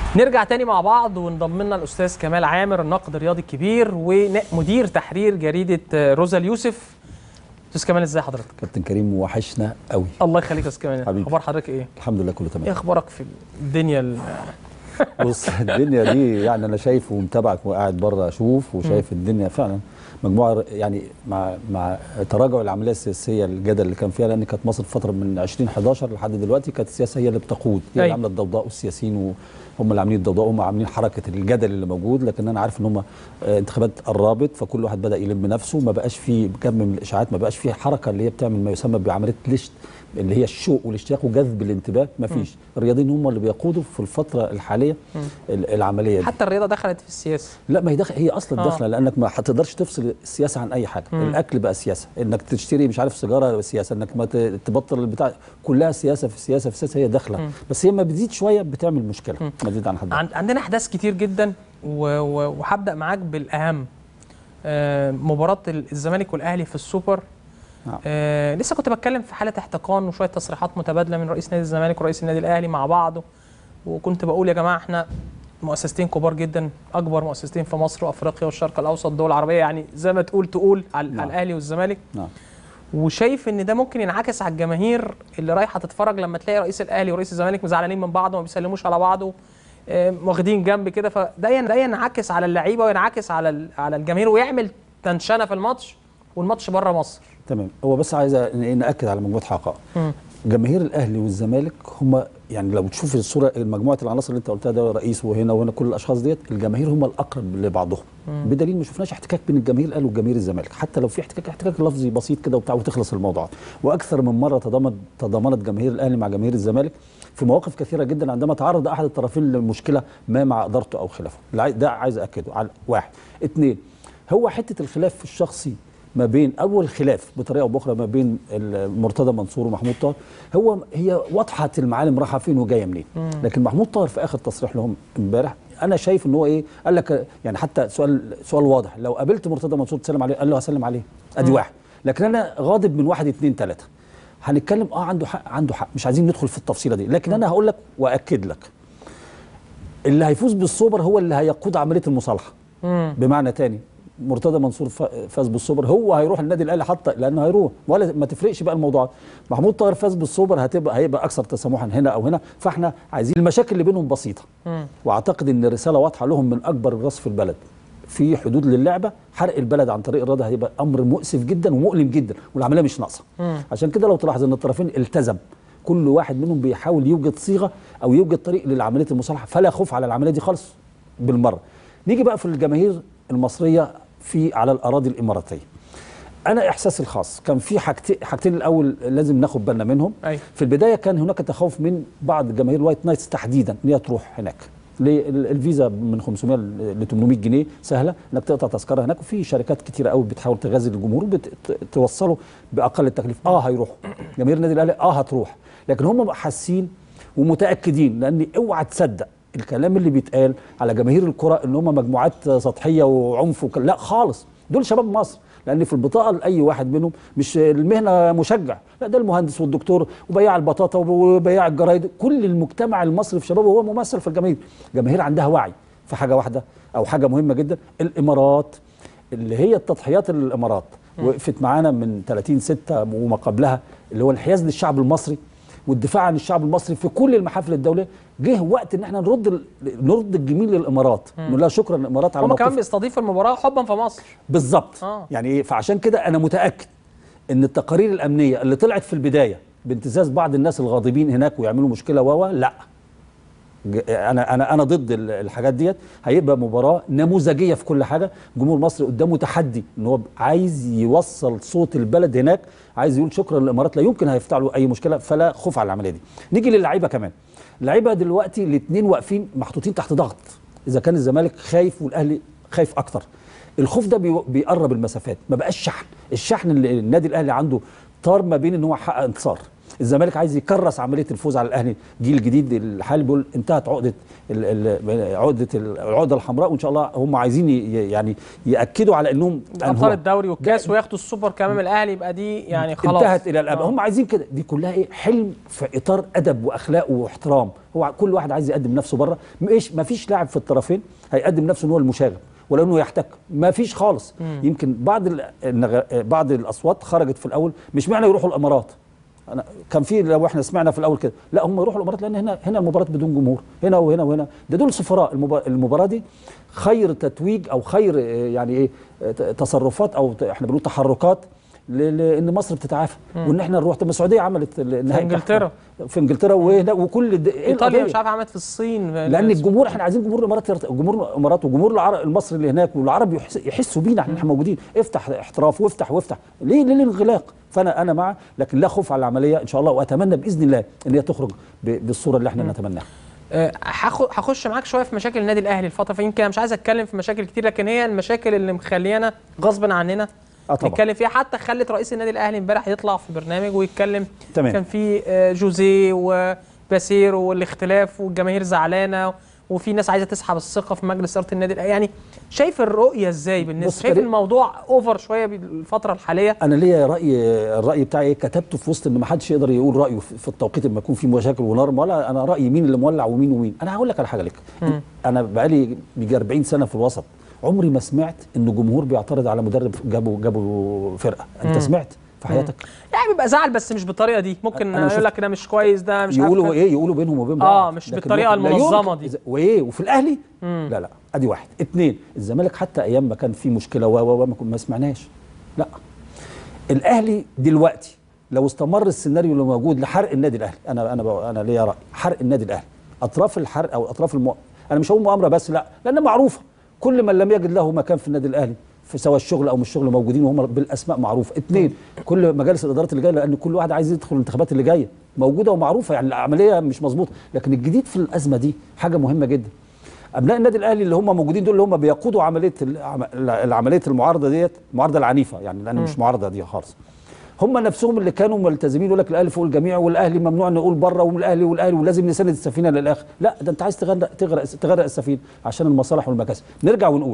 نرجع تاني مع بعض وانضم لنا الاستاذ كمال عامر الناقد الرياضي الكبير ومدير تحرير جريده روزا اليوسف استاذ كمال ازاي حضرتك كابتن كريم وحشنا قوي الله يخليك يا استاذ كمال حبيبي. اخبار حضرتك ايه الحمد لله كله ايه تمام اخبارك في الدنيا ال- بص الدنيا دي يعني انا شايف ومتابعك وقاعد بره اشوف وشايف الدنيا فعلا مجموعه يعني مع مع تراجع العمليه السياسيه الجدل اللي كان فيها لان كانت مصر في فتره من 2011 لحد دلوقتي كانت السياسه هي اللي بتقود هي اللي أيوة. عامله الضوضاء والسياسيين هم اللي عاملين الضوضاء هم عاملين حركه الجدل اللي موجود لكن انا عارف ان هم آه، انتخابات قربت فكل واحد بدا يلم نفسه ما بقاش في كم من الاشاعات ما بقاش في حركه اللي هي بتعمل ما يسمى بعمليه ليش اللي هي الشوق والاشتياق وجذب الانتباه ما فيش الرياضيين هم اللي بيقودوا في الفتره الحاليه ال- العمليه دي حتى الرياضه دخلت في السياسه لا ما هي داخل هي اصلا آه. داخله لانك ما هتقدرش تفصل السياسه عن اي حاجه الاكل بقى سياسه انك تشتري مش عارف سيجاره سياسه انك ما ت- تبطل البتاع كلها سياسه في سياسه في سياسه هي داخله بس هي ما بتزيد شويه بتعمل مشكله ما تزيد عن حد عن- عندنا احداث كتير جدا و- و- وهبدا معاك بالاهم آه، مباراه ال- الزمالك والاهلي في السوبر نعم. آه لسه كنت بتكلم في حاله احتقان وشويه تصريحات متبادله من رئيس نادي الزمالك ورئيس النادي الاهلي مع بعض وكنت بقول يا جماعه احنا مؤسستين كبار جدا اكبر مؤسستين في مصر وافريقيا والشرق الاوسط الدول العربيه يعني زي ما تقول تقول على, نعم. على الاهلي والزمالك نعم وشايف ان ده ممكن ينعكس على الجماهير اللي رايحه تتفرج لما تلاقي رئيس الاهلي ورئيس الزمالك زعلانين من بعض وما بيسلموش على بعض و- آه، واخدين جنب كده فده ين- ده ينعكس على اللعيبه وينعكس على ال- على الجماهير ويعمل تنشنه في الماتش والماتش بره مصر تمام هو بس عايز أ- ناكد على مجموعه حقائق جماهير الاهلي والزمالك هم يعني لو تشوف الصوره مجموعه العناصر اللي انت قلتها ده رئيس وهنا وهنا كل الاشخاص ديت الجماهير هم الاقرب لبعضهم بدليل ما شفناش احتكاك بين الجماهير الاهلي وجماهير الزمالك حتى لو في احتكاك احتكاك لفظي بسيط كده وبتاع وتخلص الموضوع واكثر من مره تضامن تضامنت جماهير الاهلي مع جماهير الزمالك في مواقف كثيره جدا عندما تعرض احد الطرفين لمشكله ما مع ادارته او خلافه الع- ده عايز اكده على واحد اثنين هو حته الخلاف الشخصي ما بين اول خلاف بطريقه او باخرى ما بين مرتضى منصور ومحمود طاهر هو هي واضحه المعالم رايحه فين وجايه منين لكن محمود طاهر في اخر تصريح لهم امبارح انا شايف ان هو ايه قال لك يعني حتى سؤال سؤال واضح لو قابلت مرتضى منصور تسلم عليه قال له هسلم عليه ادي واحد لكن انا غاضب من واحد اتنين تلاته هنتكلم اه عنده حق عنده حق مش عايزين ندخل في التفصيله دي لكن انا هقول لك واكد لك اللي هيفوز بالسوبر هو اللي هيقود عمليه المصالحه بمعنى تاني مرتضى منصور ف- فاز بالسوبر هو هيروح النادي الاهلي حتى لانه هيروح ولا ما تفرقش بقى الموضوع محمود طاهر فاز بالسوبر هتبقى هيبقى اكثر تسامحا هنا او هنا فاحنا عايزين المشاكل اللي بينهم بسيطه واعتقد ان الرساله واضحه لهم من اكبر الراس في البلد في حدود للعبه حرق البلد عن طريق الرياضه هيبقى امر مؤسف جدا ومؤلم جدا والعمليه مش ناقصه عشان كده لو تلاحظ ان الطرفين التزم كل واحد منهم بيحاول يوجد صيغه او يوجد طريق للعمليه المصالحه فلا خوف على العمليه دي خالص بالمره نيجي بقى في الجماهير المصريه في على الاراضي الاماراتيه انا احساسي الخاص كان في حاجتين حاجتين الاول لازم ناخد بالنا منهم أيوة. في البدايه كان هناك تخوف من بعض جماهير وايت نايتس تحديدا ان هي تروح هناك ليه؟ ال- الفيزا من 500 ل 800 جنيه سهله انك تقطع تذكره هناك وفي شركات كتيره قوي بتحاول تغازل الجمهور وبتوصله باقل التكليف اه هيروحوا جماهير النادي الاهلي اه هتروح لكن هم حاسين ومتاكدين لان اوعى تصدق الكلام اللي بيتقال على جماهير الكره ان هم مجموعات سطحيه وعنف وك... لا خالص دول شباب مصر لان في البطاقه لاي واحد منهم مش المهنه مشجع لا ده المهندس والدكتور وبياع البطاطا وبياع الجرايد كل المجتمع المصري في شبابه هو ممثل في الجماهير جماهير عندها وعي في حاجه واحده او حاجه مهمه جدا الامارات اللي هي التضحيات اللي الامارات وقفت معانا من 30 6 وما قبلها اللي هو الانحياز للشعب المصري والدفاع عن الشعب المصري في كل المحافل الدوليه جه وقت ان احنا نرد ال- نرد الجميل للامارات نقول لها شكرا الامارات على هم كمان موقف بيستضيفوا المباراه حبا في مصر بالظبط آه. يعني ايه فعشان كده انا متاكد ان التقارير الامنيه اللي طلعت في البدايه بامتزاز بعض الناس الغاضبين هناك ويعملوا مشكله و لا ج- انا انا انا ضد ال- الحاجات ديت هيبقى مباراه نموذجيه في كل حاجه جمهور مصر قدامه تحدي ان هو عايز يوصل صوت البلد هناك عايز يقول شكرا للامارات لا يمكن هيفتح له اي مشكله فلا خوف على العمليه دي نيجي للعيبه كمان اللعيبه دلوقتي الاثنين واقفين محطوطين تحت ضغط اذا كان الزمالك خايف والاهلي خايف اكتر الخوف ده بي- بيقرب المسافات ما بقاش شحن الشحن اللي النادي الاهلي عنده طار ما بين ان هو يحقق انتصار الزمالك عايز يكرس عمليه الفوز على الاهلي جيل جديد الحالي بيقول انتهت عقده ال ال عقده ال- العقده الحمراء وان شاء الله هم عايزين ي- يعني ياكدوا على انهم ابطال أنهوا. الدوري والكاس وياخدوا السوبر كمان من الاهلي يبقى دي يعني خلاص انتهت الى الابد آه. هم عايزين كده دي كلها ايه حلم في اطار ادب واخلاق واحترام هو كل واحد عايز يقدم نفسه بره مش ما فيش لاعب في الطرفين هيقدم نفسه ان هو المشاغب ولا انه يحتك ما فيش خالص يمكن بعض ال- النغ... بعض الاصوات خرجت في الاول مش معنى يروحوا الامارات انا كان في لو احنا سمعنا في الاول كده لا هم يروحوا الامارات لان هنا هنا المباراه بدون جمهور هنا وهنا وهنا ده دول سفراء المبا- المباراه دي خير تتويج او خير آه، يعني ايه آه، ت- تصرفات او ت- احنا بنقول تحركات ل- لان مصر بتتعافى وان احنا نروح طب ما السعوديه عملت ال- النهائي في إنجلترا. بتاعها. في انجلترا وهنا وكل د- ايه ايطاليا القضية؟ مش عارف عملت في الصين لان الجمهور احنا عايزين جمهور الامارات يرت- جمهور الامارات وجمهور العرب المصري اللي هناك والعرب يحس يحسوا بينا احنا موجودين افتح احتراف وافتح وافتح ليه ليه الانغلاق فانا انا مع لكن لا خوف على العمليه ان شاء الله واتمنى باذن الله ان هي تخرج ب- بالصوره اللي احنا نتمناها آه، هاخ- هخش معاك شويه في مشاكل النادي الاهلي الفتره فيمكن انا مش عايز اتكلم في مشاكل كتير لكن هي المشاكل اللي مخليانا غصبا عننا اه طبعا نتكلم فيها حتى خلت رئيس النادي الاهلي امبارح يطلع في برنامج ويتكلم تمام. كان في آه، جوزيه وباسير والاختلاف والجماهير زعلانه وفي ناس عايزه تسحب الثقه في مجلس اداره النادي الأهلي. يعني شايف الرؤيه ازاي بالنسبه بص شايف كريم- الموضوع اوفر شويه بالفتره الحاليه انا ليا راي الراي بتاعي إيه؟ كتبته في وسط ان ما حدش يقدر يقول رايه في في التوقيت لما يكون في مشاكل ونار ولا انا رايي مين اللي مولع ومين ومين انا هقول لك على حاجه لك انا بقالي بيجي 40 سنه في الوسط عمري ما سمعت ان جمهور بيعترض على مدرب جابوا جابوا فرقه انت سمعت في حياتك يعني بيبقى زعل بس مش بالطريقه دي ممكن أنا يقول شفت- لك ده مش كويس ده مش يقولوا عارف ايه يقولوا بينهم وبين بعض آه، مش لكن بالطريقة لا المنظمة يمكن- دي. إذا- وايه وفي الاهلي لا لا ادي واحد اتنين الزمالك حتى ايام ما كان في مشكله و و و ما كن- ما سمعناش لا الاهلي دلوقتي لو استمر السيناريو اللي موجود لحرق النادي الاهلي انا انا بق- انا ليا راي حرق النادي الاهلي اطراف الحرق او اطراف الم... انا مش هقول مؤامره بس لا لان معروفه كل من لم يجد له مكان في النادي الاهلي في سواء الشغل او مش الشغل موجودين وهم بالاسماء معروفه اثنين كل مجالس الادارات اللي جايه لان كل واحد عايز يدخل الانتخابات اللي جايه موجوده ومعروفه يعني العمليه مش مظبوطه لكن الجديد في الازمه دي حاجه مهمه جدا ابناء النادي الاهلي اللي هم موجودين دول اللي هم بيقودوا عمليه العم- العمليه المعارضه ديت المعارضه العنيفه يعني لان مش معارضه دي خالص هم نفسهم اللي كانوا ملتزمين يقول لك الاهلي فوق الجميع والاهلي ممنوع نقول بره والاهلي والاهلي ولازم نسند السفينه للاخر لا ده انت عايز تغرق تغرق تغرق السفينه عشان المصالح والمكاسب نرجع ونقول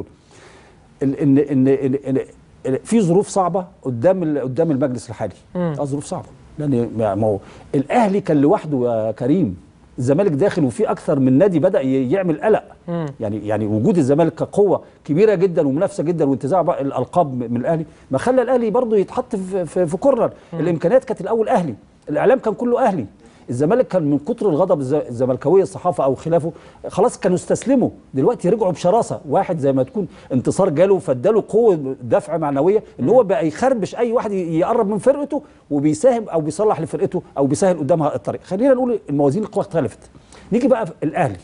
ال- ان ان ان, إن, إن في ظروف صعبه قدام ال- قدام المجلس الحالي اه ظروف صعبه لان ما ما هو الاهلي كان لوحده يا كريم الزمالك داخل وفي اكثر من نادي بدا ي- يعمل قلق يعني يعني وجود الزمالك كقوه كبيره جدا ومنافسه جدا وانتزاع بقى الالقاب من الاهلي ما خلى الاهلي برضه يتحط في في, في كورنر الامكانيات كانت الاول اهلي الاعلام كان كله اهلي الزمالك كان من كتر الغضب الز- الزملكاويه الصحافه او خلافه خلاص كانوا استسلموا دلوقتي رجعوا بشراسه واحد زي ما تكون انتصار جاله فاداله قوه دفع معنويه ان هو بقى يخربش اي واحد ي- يقرب من فرقته وبيساهم او بيصلح لفرقته او بيسهل قدامها الطريق خلينا نقول الموازين القوى اختلفت نيجي بقى في الاهلي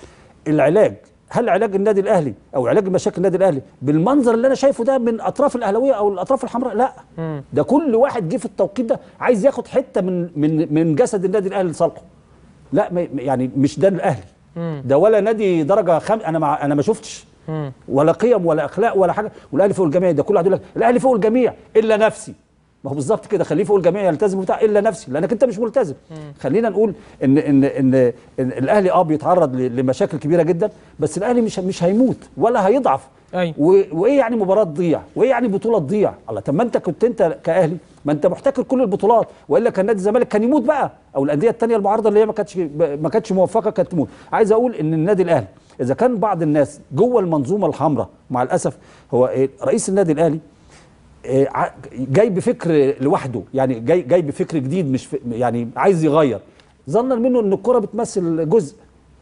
العلاج هل علاج النادي الاهلي او علاج مشاكل النادي الاهلي بالمنظر اللي انا شايفه ده من اطراف الاهلاويه او الاطراف الحمراء لا ده كل واحد جه في التوقيت ده عايز ياخد حته من من من جسد النادي الاهلي لصالحه لا ما- يعني مش ده الاهلي ده ولا نادي درجه خم انا مع انا ما شفتش ولا قيم ولا اخلاق ولا حاجه والاهلي فوق الجميع ده كل واحد يقول لك الاهلي فوق الجميع الا نفسي ما هو بالظبط كده خليه فوق الجميع يلتزم بتاع الا نفسي لانك انت مش ملتزم خلينا نقول ان ان ان, إن الاهلي اه بيتعرض ل- لمشاكل كبيره جدا بس الاهلي مش مش هيموت ولا هيضعف أيوة. و- وايه يعني مباراه تضيع وايه يعني بطوله تضيع الله طب ما انت كنت انت كاهلي ما انت محتكر كل البطولات والا كان نادي الزمالك كان يموت بقى او الانديه الثانيه المعارضه اللي هي ما كانتش ما كانتش موفقه كانت تموت عايز اقول ان النادي الاهلي اذا كان بعض الناس جوه المنظومه الحمراء مع الاسف هو إيه؟ رئيس النادي الاهلي إيه، ع- جاي بفكر لوحده يعني جاي جاي بفكر جديد مش ف- يعني عايز يغير ظنا منه ان الكره بتمثل جزء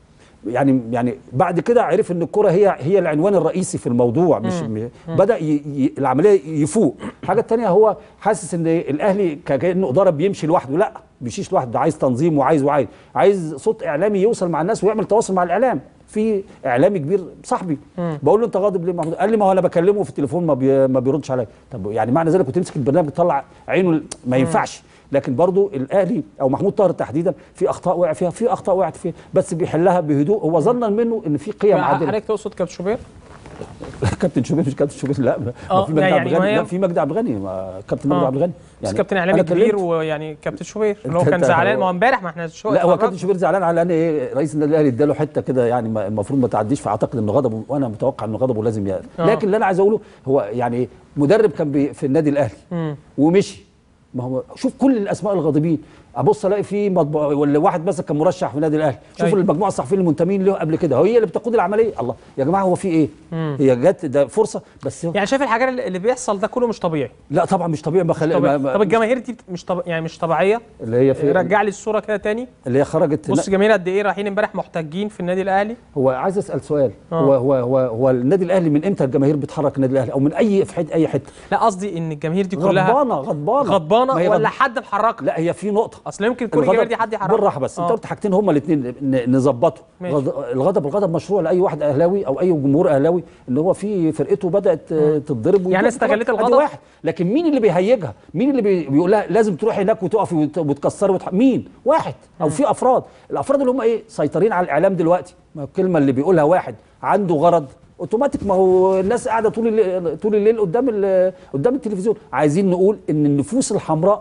يعني يعني بعد كده عرف ان الكره هي هي العنوان الرئيسي في الموضوع مش م- بدا ي ي العمليه يفوق الحاجه الثانيه هو حاسس ان الاهلي كانه اداره بيمشي لوحده لا بيمشيش لوحده ده عايز تنظيم وعايز وعايز عايز صوت اعلامي يوصل مع الناس ويعمل تواصل مع الاعلام في اعلامي كبير صاحبي بقول له انت غاضب ليه محمود قال لي ما هو انا بكلمه في التليفون ما, بي ما بيردش عليا طب يعني معنى ذلك كنت تمسك البرنامج تطلع عينه ل- ما ينفعش لكن برضو الاهلي او محمود طاهر تحديدا في اخطاء وقع فيها في اخطاء وقعت فيها بس بيحلها بهدوء هو ظنا منه ان في قيم عادله حضرتك تقصد كابتن شوبير كابتن شوبير مش كابتن شوبير لا ما آه، في لا مجدي يعني عبد ما الغني هي- لا في مجدي عبد الغني ما- كابتن مجدي آه. عبد الغني بس كابتن اعلامي أنا كبير كلمت- ويعني كابتن شوبير اللي هو أنت- كان أنت- زعلان ما هو امبارح ما احنا شو لا هو اتفرجنا. كابتن شوبير زعلان على ان ايه رئيس النادي الاهلي اداله حته كده يعني ما- المفروض ما تعديش فاعتقد ان غضبه وانا متوقع ان غضبه لازم يقل آه. لكن اللي انا عايز اقوله هو يعني مدرب كان بي في النادي الاهلي مم. ومشي ما هو شوف كل الاسماء الغاضبين ابص الاقي في مطبوع ولا واحد مثلا كان مرشح في النادي الاهلي شوف أيوة. المجموعه الصحفيين المنتمين له قبل كده هي اللي بتقود العمليه الله يا جماعه هو في ايه هي جت ده فرصه بس هو يعني شايف الحاجات اللي اللي بيحصل ده كله مش طبيعي لا طبعا مش طبيعي ما خلي طبيعي. ما- ما- طب الجماهير دي مش طب... يعني مش طبيعيه اللي هي في رجع لي الصوره كده تاني اللي هي خرجت بص الجماهير قد ايه رايحين امبارح محتجين في النادي الاهلي هو عايز اسال سؤال آه. هو هو هو هو النادي الاهلي من امتى الجماهير بتحرك النادي الاهلي او من اي في حته اي حته لا قصدي ان الجماهير دي كلها غضبانه غضبانه غضبانه ما هي ولا غض- حد محركها لا هي في نقطه اصل يمكن كل الجماهير دي حد يحركها بالراحه بس انت آه. قلت حاجتين هما الاثنين نظبطه ماشي. غض- الغضب الغضب مشروع لاي واحد اهلاوي او اي جمهور اهلاوي ان هو في فرقته بدات آه، تتضرب ويتضرب. استغلت أدي الغضب؟ واحد لكن مين اللي بيهيجها مين اللي بي- بيقول لها لازم تروحي هناك وتقفي وت- وتكسري وتح... مين واحد او في افراد الافراد اللي هم ايه سيطرين على الاعلام دلوقتي ما الكلمه اللي بيقولها واحد عنده غرض اوتوماتيك ما هو الناس قاعده طول الليل طول الليل قدام ال- قدام التلفزيون عايزين نقول ان النفوس الحمراء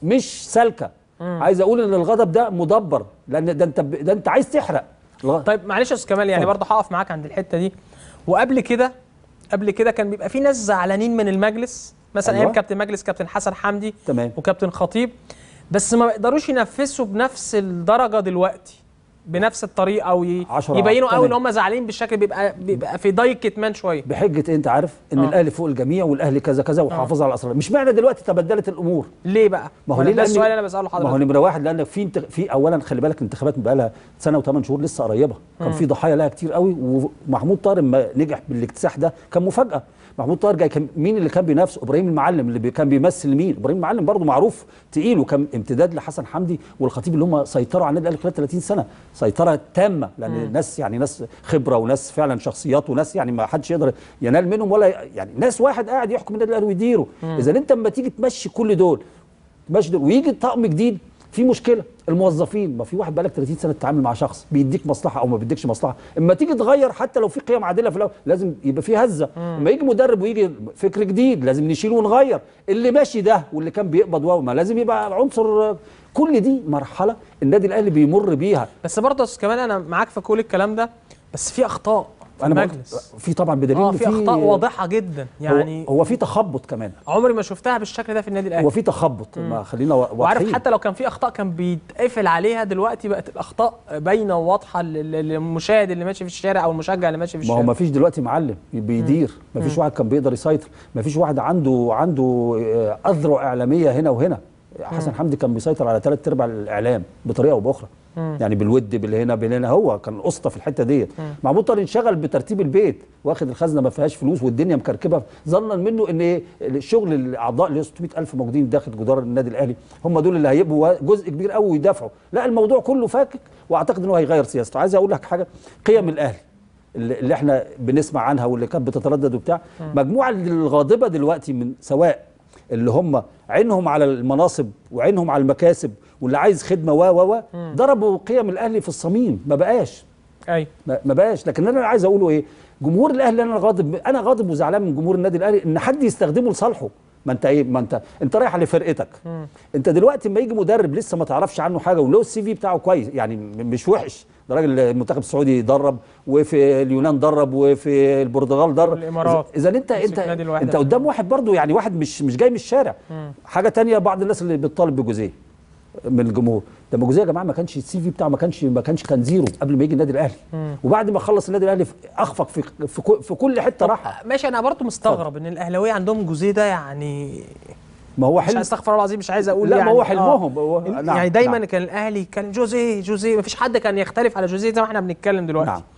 مش سالكه عايز اقول ان الغضب ده مدبر لان ده انت ده انت عايز تحرق الغ- طيب معلش يا استاذ كمال يعني اتفضل. برضه هقف معاك عند الحته دي وقبل كده قبل كده كان بيبقى في ناس زعلانين من المجلس مثلا أيوة. ايام كابتن مجلس كابتن حسن حمدي تمام. وكابتن خطيب بس ما بيقدروش ينفذوا بنفس الدرجه دلوقتي بنفس الطريقه او ي- عشرة يبينوا قوي ان تمام. هم زعلانين بالشكل بيبقى بيبقى في ضيق كتمان شويه بحجه إيه انت عارف ان آه. الاهلي فوق الجميع والاهلي كذا كذا وحافظ على الاسرار مش معنى دلوقتي تبدلت الامور ليه بقى؟ ما هو وأنا ليه ده لأن- السؤال اللي انا بساله ما هو لحضرتك نمره واحد لان في انت... في اولا خلي بالك الانتخابات بقى لها سنه وثمان شهور لسه قريبه كان في ضحايا لها كتير قوي ومحمود طاهر لما نجح بالاكتساح ده كان مفاجاه محمود طاهر جاي كان مين اللي كان بينافسه ابراهيم المعلم اللي بي كان بيمثل مين ابراهيم المعلم برضه معروف تقيل وكان امتداد لحسن حمدي والخطيب اللي هم سيطروا على النادي الاهلي خلال 30 سنه سيطره تامه لان ناس يعني ناس خبره وناس فعلا شخصيات وناس يعني ما حدش يقدر ينال منهم ولا يعني ناس واحد قاعد يحكم النادي الاهلي ويديره اذا انت لما تيجي تمشي كل دول ماشي دول ويجي طقم جديد في مشكله الموظفين ما في واحد بقالك 30 سنه تتعامل مع شخص بيديك مصلحه او ما بيديكش مصلحه اما تيجي تغير حتى لو في قيم عادله في الاول لازم يبقى في هزه اما يجي مدرب ويجي فكر جديد لازم نشيله ونغير اللي ماشي ده واللي كان بيقبض واو ما لازم يبقى عنصر كل دي مرحله النادي الاهلي بيمر بيها بس برضه يا استاذ كمال انا معاك في كل الكلام ده بس في اخطاء في انا المجلس بقول- في طبعا بدليل اه إن في اخطاء واضحه جدا يعني يعني هو, هو في تخبط كمان عمري ما شفتها بالشكل ده في النادي الاهلي هو في تخبط ما خلينا وا- وعارف واضحين حتى لو كان في اخطاء كان بيتقفل عليها دلوقتي بقت الاخطاء باينه وواضحه لل- للمشاهد اللي ماشي في الشارع او المشجع اللي ماشي في ما هو الشارع ما فيش دلوقتي معلم بيدير ما فيش واحد كان بيقدر يسيطر ما فيش واحد عنده عنده آه، اذرع اعلاميه هنا وهنا حسن حمدي كان بيسيطر على ثلاث ارباع الاعلام بطريقه او باخرى يعني بالود بالهنا بالهنا هو كان اسطى في الحته ديت محمود طاهر انشغل بترتيب البيت واخد الخزنه ما فيهاش فلوس والدنيا مكركبه ظنا منه ان إيه الشغل الاعضاء اللي 600 الف موجودين داخل جدار النادي الاهلي هم دول اللي هيبقوا جزء كبير قوي ويدافعوا لا الموضوع كله فاكك واعتقد ان هو هيغير سياسته عايز اقول لك حاجه قيم الاهلي اللي اللي احنا بنسمع عنها واللي كانت بتتردد وبتاع مجموعه الغاضبه دلوقتي من سواء اللي هم عينهم على المناصب وعينهم على المكاسب واللي عايز خدمه و و و ضربوا قيم الاهلي في الصميم ما بقاش اي ما ما بقاش لكن انا عايز اقوله ايه جمهور الاهلي انا غاضب انا غاضب وزعلان من جمهور النادي الاهلي ان حد يستخدمه لصالحه ما انت ايه ما انت انت رايح لفرقتك انت دلوقتي لما يجي مدرب لسه ما تعرفش عنه حاجه ولو السي في بتاعه كويس يعني م- مش وحش ده راجل المنتخب السعودي درب وفي اليونان درب وفي البرتغال درب والإمارات. اذا انت مسك انت نادي الواحد انت قدام واحد برضو يعني واحد مش مش جاي من الشارع حاجه تانية بعض الناس اللي بتطالب بجوزيه من الجمهور ده جوزيه يا جماعه ما كانش السي في بتاعه ما كانش ما كانش كان زيرو قبل ما يجي النادي الاهلي وبعد ما خلص النادي الاهلي اخفق في في, كل- في كل حته راحه ماشي انا برضه مستغرب ان الاهلاويه عندهم جوزيه ده يعني ما هو مش حلم عايز استغفر الله العظيم مش عايز اقول لا، ما يعني هو حلمهم، هو- آه. نعم، يعني دايما نعم. كان الاهلي يتكلم جوزيه جوزيه مفيش حد كان يختلف على جوزيه زي ما احنا بنتكلم دلوقتي نعم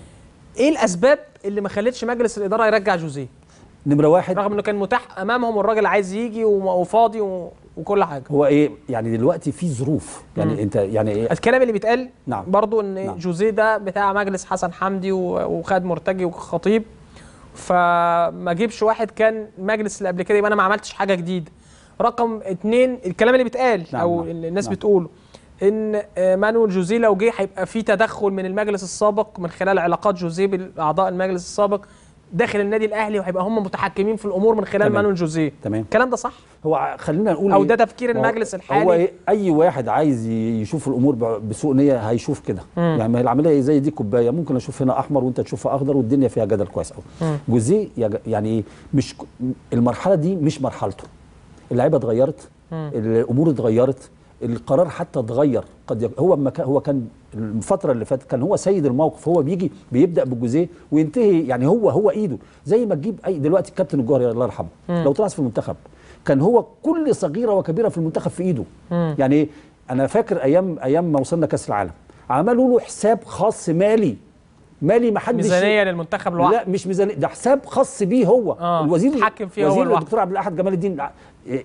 ايه الاسباب اللي ما خلتش مجلس الاداره يرجع جوزيه نمره واحد رغم انه كان متاح امامهم والراجل عايز يجي وم- وفاضي و- وكل حاجه هو ايه يعني دلوقتي في ظروف يعني انت يعني ايه الكلام اللي بيتقال نعم. برضو ان نعم. جوزيه ده بتاع مجلس حسن حمدي و- وخد مرتجي وخطيب فما جيبش واحد كان مجلس اللي قبل كده يبقى انا ما عملتش حاجه جديده رقم اتنين الكلام اللي بيتقال نعم، او نعم، اللي الناس نعم. بتقوله ان آه، مانويل جوزيه لو جه هيبقى في تدخل من المجلس السابق من خلال علاقات جوزيه باعضاء المجلس السابق داخل النادي الاهلي وهيبقى هم متحكمين في الامور من خلال تمام. مانويل جوزيه تمام. الكلام ده صح هو ع- خلينا نقول أو إيه؟ ده تفكير ما هو- المجلس الحالي. هو إيه؟ اي واحد عايز ي- يشوف الامور ب- بسوء نيه هيشوف كده يعني ما هي العمليه زي دي كوبايه ممكن اشوف هنا احمر وانت تشوفها اخضر والدنيا فيها جدل كويس قوي جوزيه يج- يعني إيه؟ مش ك- المرحله دي مش مرحلته اللعيبه اتغيرت الامور اتغيرت القرار حتى اتغير قد يك... هو ما كان هو كان الفتره اللي فاتت كان هو سيد الموقف هو بيجي بيبدا بالجوزيه وينتهي يعني هو هو ايده زي ما تجيب اي دلوقتي الكابتن الجوهري الله يرحمه لو طلع في المنتخب كان هو كل صغيره وكبيره في المنتخب في ايده يعني إيه؟ انا فاكر ايام ايام ما وصلنا كاس العالم عملوا له حساب خاص مالي مالي ما حدش ميزانيه للمنتخب لوحده لا مش ميزانيه ده حساب خاص بيه هو آه، الوزير يتحكم فيه هو وزير لوحده. الدكتور عبد الاحد جمال الدين ع-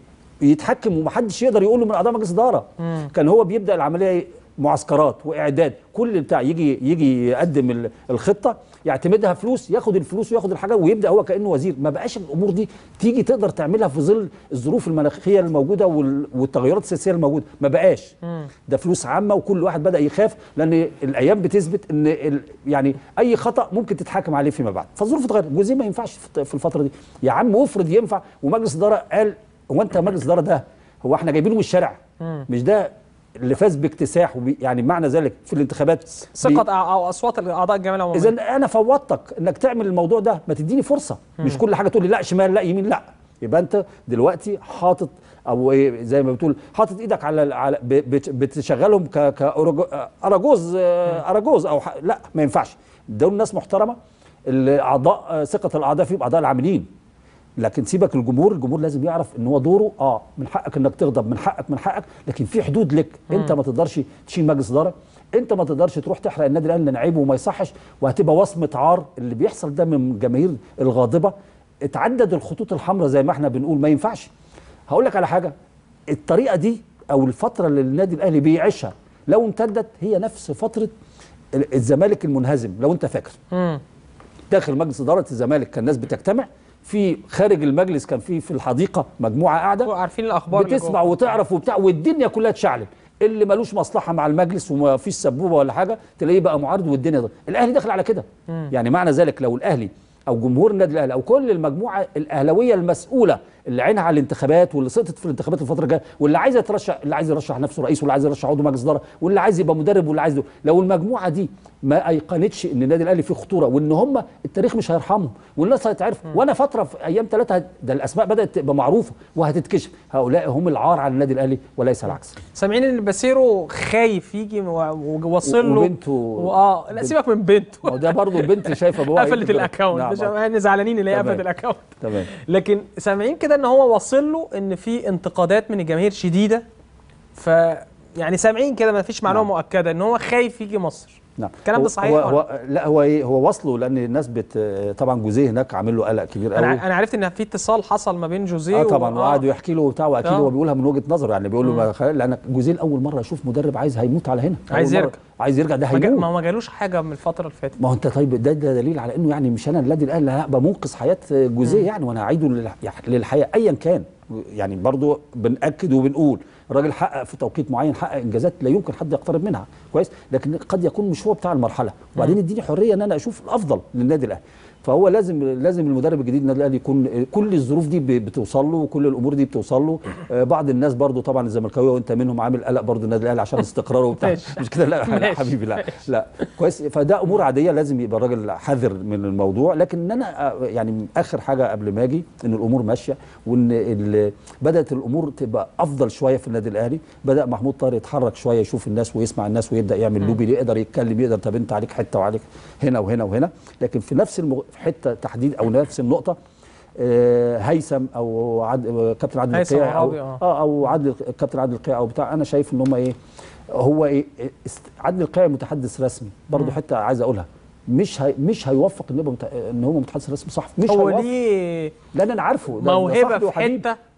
يتحكم ومحدش يقدر يقول له من اعضاء مجلس اداره كان هو بيبدا العمليه معسكرات واعداد كل بتاع يجي يجي يقدم ال- الخطه يعتمدها فلوس ياخد الفلوس وياخد الحاجه ويبدا هو كانه وزير ما بقاش الامور دي تيجي تقدر تعملها في ظل الظروف المناخيه الموجوده وال- والتغيرات السياسيه الموجوده ما بقاش ده فلوس عامه وكل واحد بدا يخاف لان الايام بتثبت ان ال يعني اي خطا ممكن تتحاكم عليه فيما بعد فالظروف اتغيرت جوزيه ما ينفعش في في الفتره دي يا عم افرض ينفع ومجلس اداره قال هو انت مجلس اداره ده هو احنا جايبينه من الشارع مش ده اللي فاز باكتساح وبي يعني معنى ذلك في الانتخابات ثقه أع- او اصوات اعضاء الجمعيه العموميه اذا انا فوضتك انك تعمل الموضوع ده ما تديني فرصه مش كل حاجه تقول لي لا شمال لا يمين لا يبقى انت دلوقتي حاطط او إيه زي ما بتقول حاطط ايدك على على ب- بت- بتشغلهم ك كاراجوز اراجوز او ح- لا ما ينفعش دول ناس محترمه الاعضاء آه، ثقه الاعضاء فيهم اعضاء العاملين لكن سيبك الجمهور الجمهور لازم يعرف ان هو دوره اه من حقك انك تغضب من حقك من حقك لكن في حدود لك انت ما تقدرش تشيل مجلس اداره انت ما تقدرش تروح تحرق النادي الاهلي لان عيبه وما يصحش وهتبقى وصمه عار اللي بيحصل ده من الجماهير الغاضبه اتعدد الخطوط الحمراء زي ما احنا بنقول ما ينفعش هقول لك على حاجه الطريقه دي او الفتره اللي النادي الاهلي بيعيشها لو امتدت هي نفس فتره ال- الزمالك المنهزم لو انت فاكر داخل مجلس اداره الزمالك كان الناس بتجتمع في خارج المجلس كان في في الحديقه مجموعه قاعده عارفين الاخبار اللي بتسمع جوه. وتعرف وبتاع والدنيا كلها تشعلل اللي ملوش مصلحه مع المجلس وما فيش سبوبه ولا حاجه تلاقيه بقى معارض والدنيا ده الاهلي داخل على كده يعني معنى ذلك لو الاهلي او جمهور النادي الاهلي او كل المجموعه الاهلاويه المسؤوله اللي عينها على الانتخابات واللي سقطت في الانتخابات الفتره الجايه واللي عايز يترشح اللي عايز يرشح نفسه رئيس واللي عايز يرشح عضو مجلس اداره واللي عايز يبقى مدرب واللي عايز لو المجموعه دي ما ايقنتش ان النادي الاهلي فيه خطوره وان هم التاريخ مش هيرحمهم والناس هتعرف وانا فتره في ايام ثلاثه ده الاسماء بدات تبقى معروفه وهتتكشف هؤلاء هم العار على النادي الاهلي وليس العكس سامعين ان باسيرو خايف يجي و- وواصل له وبنته- واه لا بنت- سيبك من بنته ما هو ده برضه البنت شايفه ابوها قفلت هيقتل- الاكونت نعم، مش آه. احنا زعلانين اللي هي تمام. قفلت الاكونت تمام لكن سامعين كده ان هو واصل له ان في انتقادات من الجماهير شديده ف يعني سامعين كده ما فيش معلومه نعم. مؤكده ان هو خايف يجي مصر نعم الكلام هو- ده صحيح هو, ولا؟ هو لا هو ايه هو وصله لان الناس بت طبعا جوزيه هناك عامل له قلق كبير قوي انا انا عرفت ان في اتصال حصل ما بين جوزيه اه طبعا و- وقعدوا يحكي له وبتاع واكيد آه. هو بيقولها من وجهه نظره يعني بيقول له ما خ- لان جوزيه لاول مره يشوف مدرب عايز هيموت على هنا أول عايز مرة يرجع. عايز يرجع ده ما جا- هيموت ما ما جالوش حاجه من الفتره اللي فاتت ما هو انت طيب ده, ده دليل على انه يعني مش انا النادي الاهلي اللي هبقى منقذ حياه جوزيه يعني وانا هعيده للح- للحياه ايا كان يعني برضو بناكد وبنقول الراجل حقق في توقيت معين حقق انجازات لا يمكن حد يقترب منها كويس لكن قد يكون مش هو بتاع المرحله وبعدين اديني حريه ان انا اشوف الافضل للنادي الاهلي فهو لازم لازم المدرب الجديد النادي الاهلي يكون كل الظروف دي ب- بتوصل له وكل الامور دي بتوصل له آه، بعض الناس برضو طبعا الزملكاويه وانت منهم عامل قلق برضو النادي الاهلي عشان استقراره وبتاع ماشي. مش كده لا, لا ماشي. حبيبي لا لا كويس فده امور عاديه لازم يبقى الراجل حذر من الموضوع لكن ان انا آه، يعني اخر حاجه قبل ما اجي ان الامور ماشيه وان ال- بدات الامور تبقى افضل شويه في النادي الاهلي بدا محمود طاهر يتحرك شويه يشوف الناس ويسمع الناس ويبدا يعمل لوبي يقدر يتكلم يقدر طب انت عليك حته وعليك هنا وهنا وهنا لكن في نفس المغ... في حته تحديد او نفس النقطه آه، هيثم او عد... آه، كابتن عادل هيثم القيعي او عرابي، آه. اه او عادل كابتن عادل القيعي او بتاع انا شايف ان هم ايه هو ايه است- عادل القيعي متحدث رسمي برضه حته عايز اقولها مش هي مش هيوفق ان يبقى مت... ان هو متحدث رسمي صح مش هو هيوفق ليه لان انا عارفه ده- ده موهبه صاحبي في وحبيبي. حته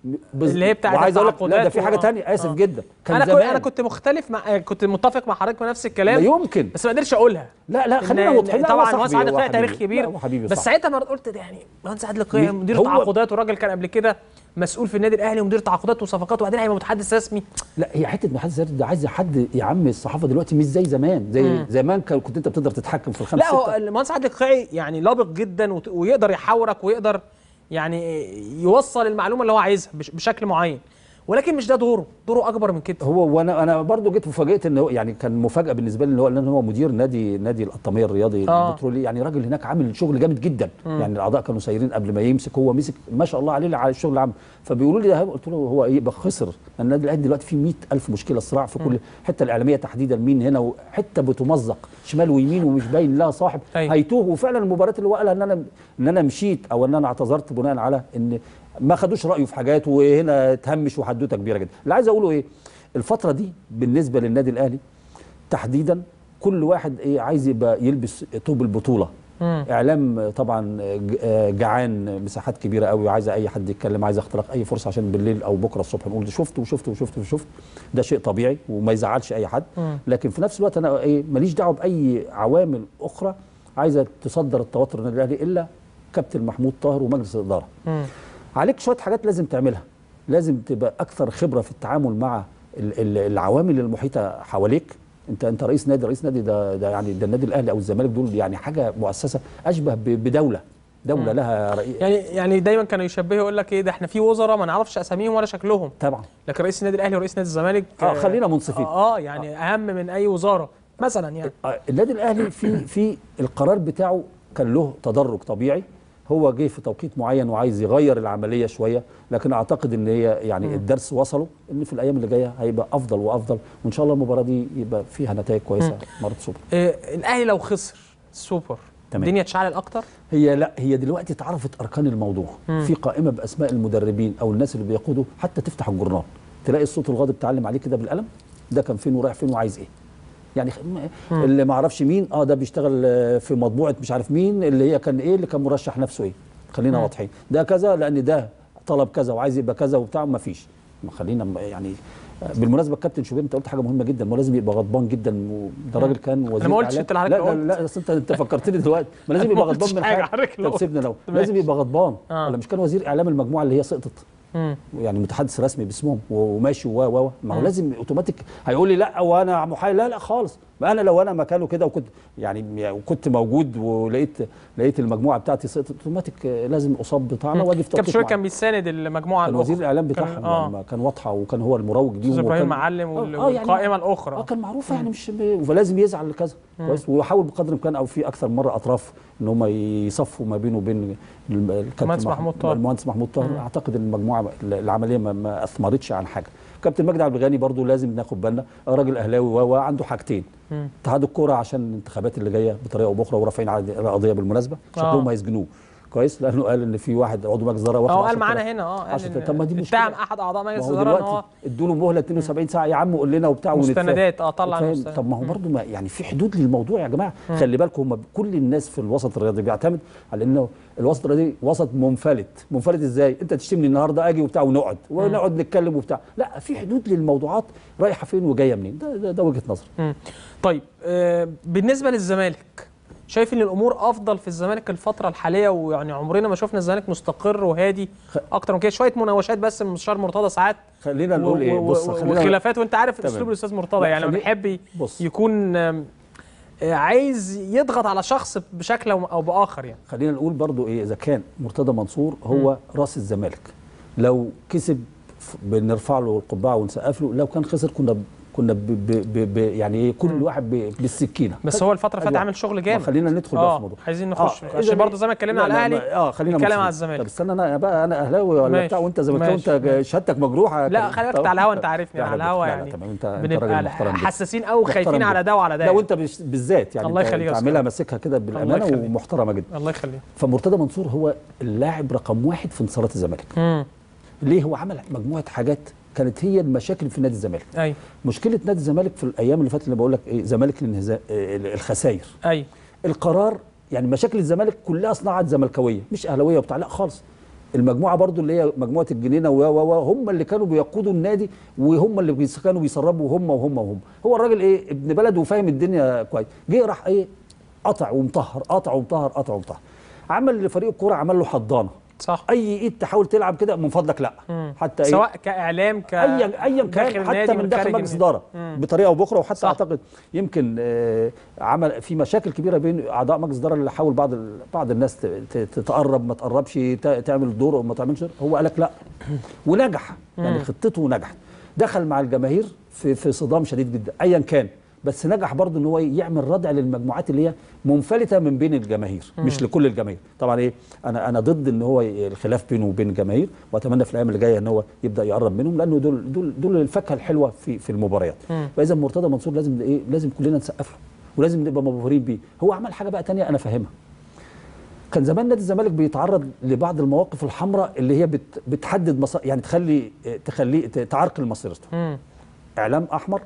بز- اللي هي بتاعت وعايز اقول لك لا ده التعاقدات في حاجه و- تانية اسف آه. جدا كان انا كنت زمان انا كنت مختلف مع كنت متفق مع حضرتك في نفس لا الكلام يمكن بس ما قدرتش اقولها لا لا إن- خلينا إن واضحين لا، هو طبعا صاحبي، مهندس عادل هو قيعي تاريخ حبيبي. كبير لا، هو حبيبي بس صح. ساعتها ما قلت ده يعني مهندس عادل قيعي مين؟ مدير هو- تعاقدات والراجل كان قبل كده مسؤول في النادي الاهلي ومدير تعاقدات وصفقات وبعدين هيبقى متحدث رسمي لا هي حته محدث زي ده عايز حد يعمي الصحافه دلوقتي مش زي زمان زي زمان كان كنت انت بتقدر تتحكم في الخمس لا هو ستة. المهندس عادل القيعي يعني لابق جدا وت- ويقدر يحاورك ويقدر يعني يوصل المعلومه اللي هو عايزها بش- بشكل معين ولكن مش ده دوره دوره اكبر من كده هو وانا انا برضو جيت وفاجئت ان هو يعني كان مفاجاه بالنسبه لي ان هو لان هو مدير نادي نادي القطاميه الرياضي آه. البترولي يعني راجل هناك عامل شغل جامد جدا يعني الاعضاء كانوا سايرين قبل ما يمسك هو مسك ما شاء الله عليه على الشغل اللي عامله فبيقولوا لي ده قلت له هو ايه بقى خسر النادي الاهلي دلوقتي فيه 100000 مشكله صراع في كل حته الاعلاميه تحديدا مين هنا وحته بتمزق شمال ويمين ومش باين لها صاحب أيوة. هيتوه وفعلا المباراه اللي هو قالها ان انا ان انا مشيت او ان انا اعتذرت بناء على ان ما خدوش رايه في حاجات وهنا تهمش وحدوته كبيره جدا اللي عايز اقوله ايه الفتره دي بالنسبه للنادي الاهلي تحديدا كل واحد ايه عايز يبقى يلبس طوب البطوله مم. اعلام طبعا ج- آه، جعان مساحات كبيره قوي وعايزه اي حد يتكلم عايز اختراق اي فرصه عشان بالليل او بكره الصبح نقول شفت وشفت وشفت وشفت ده شيء طبيعي وما يزعلش اي حد مم. لكن في نفس الوقت انا ايه ماليش دعوه باي عوامل اخرى عايزه تصدر التوتر النادي الاهلي الا كابتن محمود طاهر ومجلس الاداره مم. عليك شويه حاجات لازم تعملها لازم تبقى اكثر خبره في التعامل مع ال- ال- العوامل المحيطه حواليك انت انت رئيس نادي رئيس نادي ده, ده يعني ده النادي الاهلي او الزمالك دول يعني حاجه مؤسسه اشبه ب- بدوله دوله لها رئيس يعني يعني دايما كانوا يشبهوا يقول لك ايه ده احنا في وزراء ما نعرفش اساميهم ولا شكلهم طبعا لكن رئيس النادي الاهلي ورئيس نادي الزمالك اه خلينا منصفين اه يعني اهم من اي وزاره مثلا يعني آه، النادي الاهلي في في القرار بتاعه كان له تدرج طبيعي هو جه في توقيت معين وعايز يغير العمليه شويه لكن اعتقد ان هي يعني الدرس وصله ان في الايام اللي جايه هيبقى افضل وافضل وان شاء الله المباراه دي يبقى فيها نتائج كويسه مره سوبر إيه الاهلي لو خسر سوبر تمام. الدنيا اتشعلل اكتر هي لا هي دلوقتي اتعرفت اركان الموضوع في قائمه باسماء المدربين او الناس اللي بيقودوا حتى تفتح الجورنال تلاقي الصوت الغاضب تعلم عليه كده بالقلم ده كان فين ورايح فين وعايز ايه يعني خ- م- اللي ما اعرفش مين اه ده بيشتغل آه، في مطبوعه مش عارف مين اللي هي كان ايه اللي كان مرشح نفسه ايه خلينا واضحين ده كذا لان ده طلب كذا وعايز يبقى كذا وبتاع ما فيش ما خلينا م- يعني آه، بالمناسبه الكابتن شوبير انت قلت حاجه مهمه جدا ما لازم يبقى غضبان جدا وده راجل كان وزير ما قلتش إعلام. انت اللي لا حضرتك لا قلت. لا اصل انت انت فكرتني دلوقتي ما لازم أنا يبقى ما قلتش غضبان من حاجة، حاجه حضرتك اللي طب سيبنا لو ماشي. لازم يبقى غضبان آه. ولا مش كان وزير اعلام المجموعه اللي هي سقطت مم. يعني متحدث رسمي باسمهم وماشي و و و ما هو لازم اوتوماتيك هيقول لي لا وانا محايد لا لا خالص ما انا لو انا مكانه كده وكنت يعني يعني وكنت موجود ولقيت لقيت المجموعه بتاعتي سقطت اوتوماتيك آه، لازم اصاب بطعنه واجي في كابتن توقيت شوقي معين. كان بيساند المجموعه كان الاخرى وزير الاعلام كان- بتاعهم اه يعني ما كان واضحه وكان هو المروج ليهم استاذ ابراهيم وكان- معلم وال- آه، آه، يعني والقائمه الاخرى اه كان معروفه يعني مش ب- فلازم يزعل لكذا كويس ويحاول بقدر الامكان او في اكثر مره اطراف ان هم يصفوا ما بينه وبين الم- الكابتن المهندس مح- محمود طاهر. المهندس محمود طاهر اعتقد ان المجموعه العمليه ما, ما اثمرتش عن حاجه كابتن مجدي عبد الغني برضو لازم ناخد بالنا آه، راجل اهلاوي و- وعنده حاجتين مم. اتحاد الكوره عشان الانتخابات اللي جايه بطريقه او باخرى ورافعين على قضيه بالمناسبه شكلهم آه. هيسجنوه كويس لانه قال ان في واحد عضو مجلس اداره واخد اه قال 10 معانا آلاف. هنا اه قال 10 إن- طب ما دي مشكله اتهم احد اعضاء ما مجلس هو الاداره ان دلوقتي هو ادوا له مهله 72 ساعه يا عم قول لنا وبتاع ونتفاهم. مستندات، اه، طلع فاهم؟ المستند. طب ما هو برضه ما يعني في حدود للموضوع يا جماعه خلي بالكم هم كل الناس في الوسط الرياضي بيعتمد على انه الوسط الرياضي وسط منفلت منفلت ازاي انت تشتمني النهارده اجي وبتاع ونقعد ونقعد نتكلم وبتاع لا في حدود للموضوعات رايحه فين وجايه منين ده, ده, ده وجهه نظري مم. طيب آه بالنسبه للزمالك شايف ان الامور افضل في الزمالك الفتره الحاليه ويعني عمرنا ما شفنا الزمالك مستقر وهادي اكتر من كده شويه مناوشات بس من مستشار مرتضى ساعات خلينا نقول ايه و- بص و- خلينا وخلافات وانت عارف تمام. اسلوب الاستاذ مرتضى لا، يعني لما خلي- بيحب ي- بص. يكون آم، آه، عايز يضغط على شخص بشكل او أو باخر يعني خلينا نقول برضو ايه اذا كان مرتضى منصور هو راس الزمالك لو كسب ف- بنرفع له القبعه ونسقف له لو كان خسر كنا ب- كنا ب ب ب ب يعني ايه كل واحد ب بالسكينه بس هو الفتره اللي فاتت أيوة. عامل شغل ما جامد خلينا ندخل بقى في اه الموضوع عايزين نخش إذا عشان إيه- برضه زي ما اتكلمنا لا، على لا، الاهلي ما- اه خلينا نتكلم مبسوطين. على الزمالك. طب استنى انا بقى انا اهلاوي ولا ماشي. بتاع وانت زملكاوي ماشي. وانت ماشي. شهادتك مجروحه لا كان- خلي بالك طب- انت على الهوا انت عارفني لا، على لا، الهوا لا، لا، يعني تمام انت انت راجل بنبقى محترم جدا. حساسين قوي محترم خايفين على جدا. ده وعلى ده لا يعني. وانت بش- بالذات يعني الله انت يخليك يا تعملها أستاذ. ماسكها كده الله بالامانه يخليك. ومحترمه جدا الله يخليك فمرتضى منصور هو اللاعب رقم واحد في انتصارات الزمالك امم ليه هو عمل مجموعه حاجات كانت هي المشاكل في نادي الزمالك ايوه مشكله نادي الزمالك في الايام اللي فاتت اللي بقول لك ايه زمالك الانهزا- آه، الخسائر ايوه القرار يعني مشاكل الزمالك كلها صناعه زملكاويه مش اهلاويه وبتاع لا خالص المجموعه برضو اللي هي مجموعه الجنينه و و و هم اللي كانوا بيقودوا النادي وهم اللي بيس- كانوا بيسربوا هم وهم وهم هو الراجل ايه ابن بلد وفاهم الدنيا كويس جه راح ايه قطع ومطهر قطع ومطهر قطع ومطهر عمل لفريق الكوره عمل له حضانه صح اي ايد تحاول تلعب كده من فضلك لا حتى ايه سواء كاعلام ك ايا ايا داخل كان النادي حتى من من داخل خارج مجلس النادي. اداره بطريقه او باخرى وحتى صح. اعتقد يمكن آه، عمل في مشاكل كبيره بين اعضاء مجلس الاداره اللي حاول بعض ال- بعض الناس ت- ت- تتقرب ما تقربش ت- تعمل دور او ما تعملش دور. هو قال لك لا ونجح يعني خطته نجحت دخل مع الجماهير في في صدام شديد جدا ايا كان بس نجح برضه ان هو يعمل ردع للمجموعات اللي هي منفلته من بين الجماهير مش لكل الجماهير طبعا ايه انا انا ضد ان هو ي- الخلاف بينه وبين الجماهير واتمنى في الايام اللي جايه ان هو يبدا يقرب منهم لانه دول دول دول الفاكهه الحلوه في في المباريات فاذا مرتضى منصور لازم ايه لازم كلنا نسقف له ولازم نبقى مبهورين بيه هو عمل حاجه بقى تانية انا فاهمها كان زمان نادي الزمالك بيتعرض لبعض المواقف الحمراء اللي هي بت بتحدد مصا... يعني تخلي تخلي ت- تعرقل مسيرته مم. اعلام احمر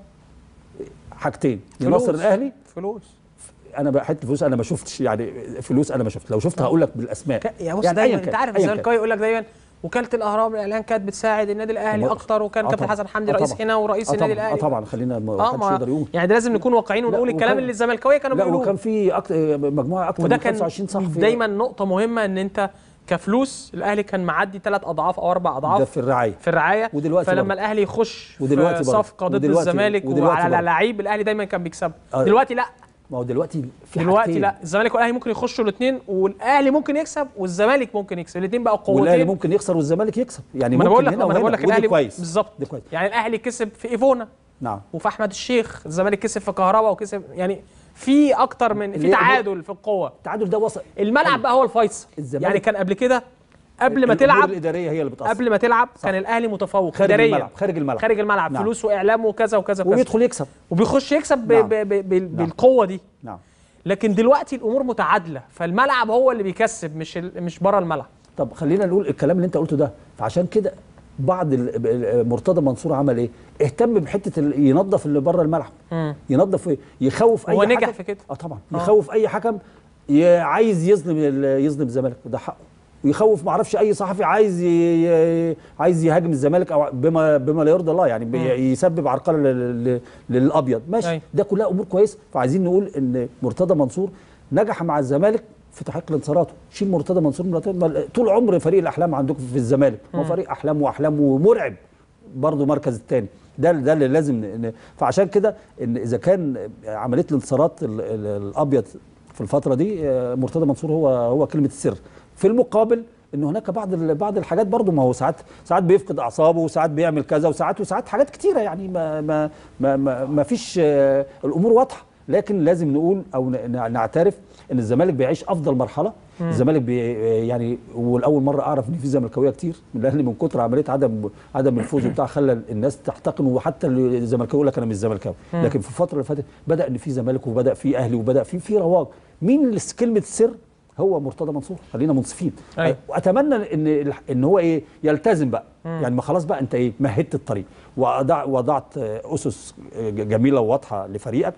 حاجتين فلوس. ينصر الاهلي فلوس انا بقى حته فلوس انا ما شفتش يعني فلوس انا ما شفت لو شفت هقول لك بالاسماء ك- يا بص يعني دايما أياً انت كان، عارف أياً الزمالكاوي كان. يقول لك دايما وكاله الاهرام الاعلان كانت بتساعد النادي الاهلي طبعاً. اكتر وكان آه كابتن طبعاً. حسن حمدي آه رئيس طبعاً. هنا ورئيس آه النادي طبعاً. الاهلي اه طبعا خلينا ما اه حدش يقدر ما يقول يعني ده لازم نكون واقعيين لا، ونقول الكلام وكان- اللي الزملكاويه كانوا لا بيقولوه وكان في أكتر مجموعه اكتر وده من كان 25 صحفي دايما نقطه مهمه ان انت كفلوس الاهلي كان معدي ثلاث اضعاف او اربع ده اضعاف في الرعايه في الرعايه ودلوقتي فلما برضه. الاهلي يخش ودلوقتي في برضه. صفقه ضد ودلوقتي- الزمالك ودلوقتي وعلى برضه. لعيب الاهلي دايما كان بيكسبه آه. دلوقتي لا ما هو دلوقتي في دلوقتي حاجتين. لا الزمالك والاهلي ممكن يخشوا الاثنين والاهلي ممكن يكسب والزمالك ممكن يكسب الاثنين بقوا والاهلي قوتين ممكن يخسر والزمالك يكسب يعني ما انا ممكن بقول لك هنا ما انا بقول وهنا لك ودي الاهلي كويس بالظبط دي كويس يعني الاهلي كسب في ايفونا نعم وفي احمد الشيخ الزمالك كسب في كهرباء وكسب يعني في اكتر من اللي في هي- تعادل في القوه التعادل ده وصل الملعب بقى هو الفيصل الزمالك- يعني كان قبل كده قبل ما الأمور تلعب الاداريه هي اللي بتاثر قبل ما تلعب كان الاهلي متفوق خارج إدارياً. الملعب خارج الملعب خارج الملعب نعم. فلوس واعلام وكذا وكذا وكذا ويدخل يكسب وبيخش يكسب ب... نعم. ب... ب... ب... بالقوه دي نعم لكن دلوقتي الامور متعادله فالملعب هو اللي بيكسب مش ال... مش بره الملعب طب خلينا نقول الكلام اللي انت قلته ده فعشان كده بعض ال- ال- مرتضى منصور عمل ايه؟ اهتم بحته ال- ينظف اللي بره الملعب ينظف إيه؟ يخوف اي هو حكم نجح في كده. اه طبعا يخوف اي حكم ي- عايز يظلم ال- يظلم الزمالك وده حقه ويخوف ما اعرفش اي صحفي عايز ي... ي- عايز يهاجم الزمالك او بما بما لا يرضي الله يعني بي- يسبب عرقله لل... لل- للابيض ماشي أيوة. ده كلها امور كويسه فعايزين نقول ان مرتضى منصور نجح مع الزمالك في تحقيق الانتصارات شيل مرتضى منصور من مرتضى ما- طول عمر فريق الاحلام عندكم في الزمالك هو فريق احلام واحلام ومرعب برضه مركز الثاني ده ده اللي لازم ن- ن- فعشان كده ان اذا كان عمليه الانتصارات ال- ال- الابيض في الفتره دي آه، مرتضى منصور هو هو كلمه السر في المقابل ان هناك بعض ال- بعض الحاجات برضه ما هو ساعات ساعات بيفقد اعصابه وساعات بيعمل كذا وساعات وساعات حاجات كتيره يعني ما ما ما ما, ما فيش آه، الامور واضحه لكن لازم نقول او ن- ن- نعترف ان الزمالك بيعيش افضل مرحله الزمالك بي يعني والاول مره اعرف ان في زملكاويه كتير لان من كتر عمليه عدم عدم الفوز وبتاع خلى الناس تحتقنه وحتى الزملكاوي يقول لك انا مش زملكاوي لكن في الفتره اللي فاتت بدا ان في زمالك وبدا في اهلي وبدا في في رواج مين اللي كلمه السر هو مرتضى منصور خلينا منصفين أيوة. واتمنى ان الح- ان هو ايه يلتزم بقى يعني ما خلاص بقى انت ايه مهدت الطريق وضع وضعت آه، اسس آه، جميله وواضحه لفريقك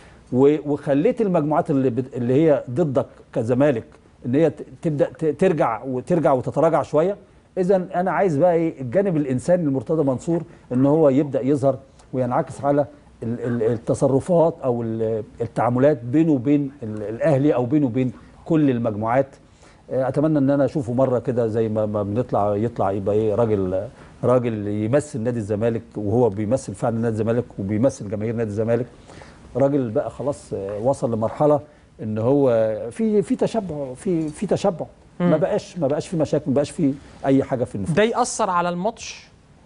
و- وخليت المجموعات اللي بت- اللي هي ضدك كزمالك ان هي ت- تبدا ت- ترجع وترجع وتتراجع شويه اذا انا عايز بقى ايه الجانب الانساني لمرتضى منصور ان هو يبدا يظهر وينعكس على ال- ال- التصرفات او ال- التعاملات بينه وبين ال- الاهلي او بينه وبين كل المجموعات آه، اتمنى ان انا اشوفه مره كده زي ما ما بنطلع يطلع يبقى ايه راجل راجل يمثل نادي الزمالك وهو بيمثل فعلا نادي الزمالك وبيمثل جماهير نادي الزمالك راجل بقى خلاص آه، وصل لمرحله ان هو في في تشبع في في تشبع ما بقاش ما بقاش في مشاكل ما بقاش في اي حاجه في النفوس ده ياثر على الماتش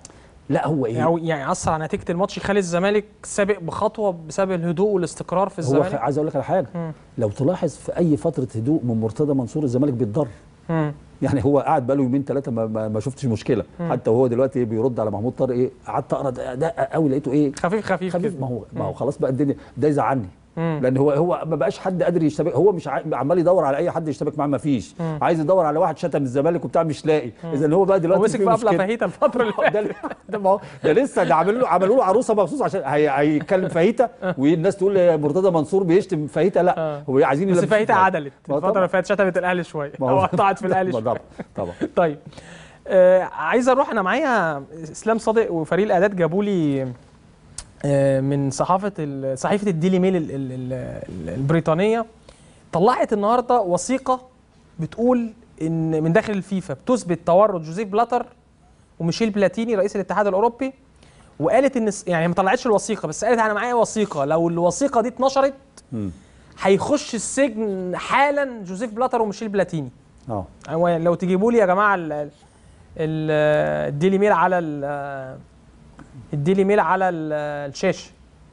لا هو ايه او يعني ياثر على نتيجه الماتش يخلي الزمالك سابق بخطوه بسبب الهدوء والاستقرار في هو الزمالك خ- عايز اقول لك على حاجه مم. لو تلاحظ في اي فتره هدوء من مرتضى منصور الزمالك بيتضر مم. يعني هو قاعد بقاله يومين ثلاثه ما, ما, ما شفتش مشكله حتى وهو دلوقتي بيرد على محمود طارق ايه قعدت اقرا دقه قوي لقيته ايه خفيف خفيف خفيف كده ما هو ما هو خلاص بقى الدنيا ده يزعلني لان هو هو ما بقاش حد قادر يشتبك هو مش عا- عمال يدور على اي حد يشتبك معاه ما فيش عايز يدور على واحد شتم الزمالك وبتاع مش لاقي اذا هو بقى دلوقتي ومسك في في ابله مشكلة. فاهيتا الفتره اللي ده ده ما هو ده لسه ده عملوا له عملوا له عروسه مخصوص عشان هي- هيتكلم فاهيتا والناس تقول مرتضى منصور بيشتم فاهيتا لا آه. هو عايزين بس يلبسوه فاهيتا فاهيتا. عدلت ما هو الفتره طبعاً. اللي فاتت شتمت الاهلي شويه ما او هو- قطعت في الاهلي شويه طبعا طبعا طيب آه عايز اروح انا معايا اسلام صادق وفريق الاعداد جابوا لي آه من صحافه ال- صحيفه الديلي ميل ال ال ال ال البريطانيه طلعت النهارده وثيقه بتقول ان من داخل الفيفا بتثبت تورط جوزيف بلاتر وميشيل بلاتيني رئيس الاتحاد الاوروبي وقالت ان س- يعني ما طلعتش الوثيقه بس قالت انا معايا وثيقه لو الوثيقه دي اتنشرت مم. هيخش السجن حالا جوزيف بلاتر وميشيل بلاتيني اه هو لو تجيبوا لي يا جماعه ال- ال- ال- الديلي ميل على ال- الديلي ميل على ال- الشاشه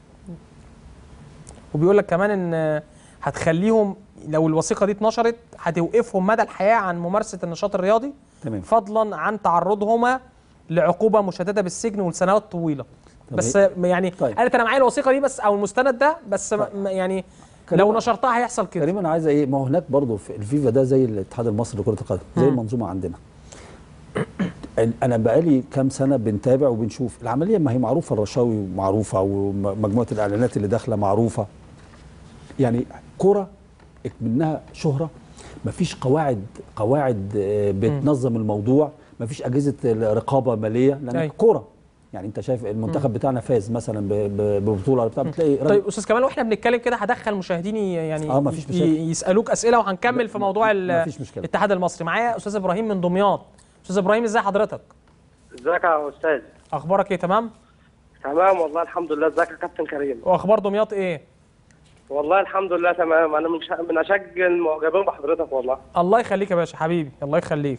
وبيقول لك كمان ان هتخليهم لو الوثيقه دي اتنشرت هتوقفهم مدى الحياه عن ممارسه النشاط الرياضي تمام فضلا عن تعرضهما لعقوبه مشدده بالسجن ولسنوات طويله طب بس هي- يعني طيب. قالت انا معايا الوثيقه دي بس او المستند ده بس ما- ما- يعني لو كلمة- نشرتها هيحصل كده كريم انا عايز ايه ما هو هناك برضه في الفيفا ده زي الاتحاد المصري لكره القدم زي المنظومه عندنا انا بقالي كام سنه بنتابع وبنشوف العمليه ما هي معروفه الرشاوي معروفه ومجموعه الاعلانات اللي داخله معروفه يعني كره منها شهره مفيش قواعد قواعد آه، بتنظم الموضوع مفيش اجهزه رقابه ماليه لان أيوة. كوره يعني انت شايف المنتخب بتاعنا فاز مثلا ب- ب- ببطوله ولا بتاع بتلاقي راجل- طيب استاذ كمال واحنا بنتكلم كده هدخل مشاهديني يعني آه، مفيش ي- مشاكل. يسالوك اسئله وهنكمل في موضوع ال- مفيش مشكلة. الاتحاد المصري معايا استاذ ابراهيم من دمياط استاذ ابراهيم ازي حضرتك ازيك يا استاذ اخبارك ايه تمام تمام والله الحمد لله ازيك يا كابتن كريم واخبار دمياط ايه والله الحمد لله تمام انا من شا... من اشج المعجبين بحضرتك والله الله يخليك يا باشا حبيبي الله يخليك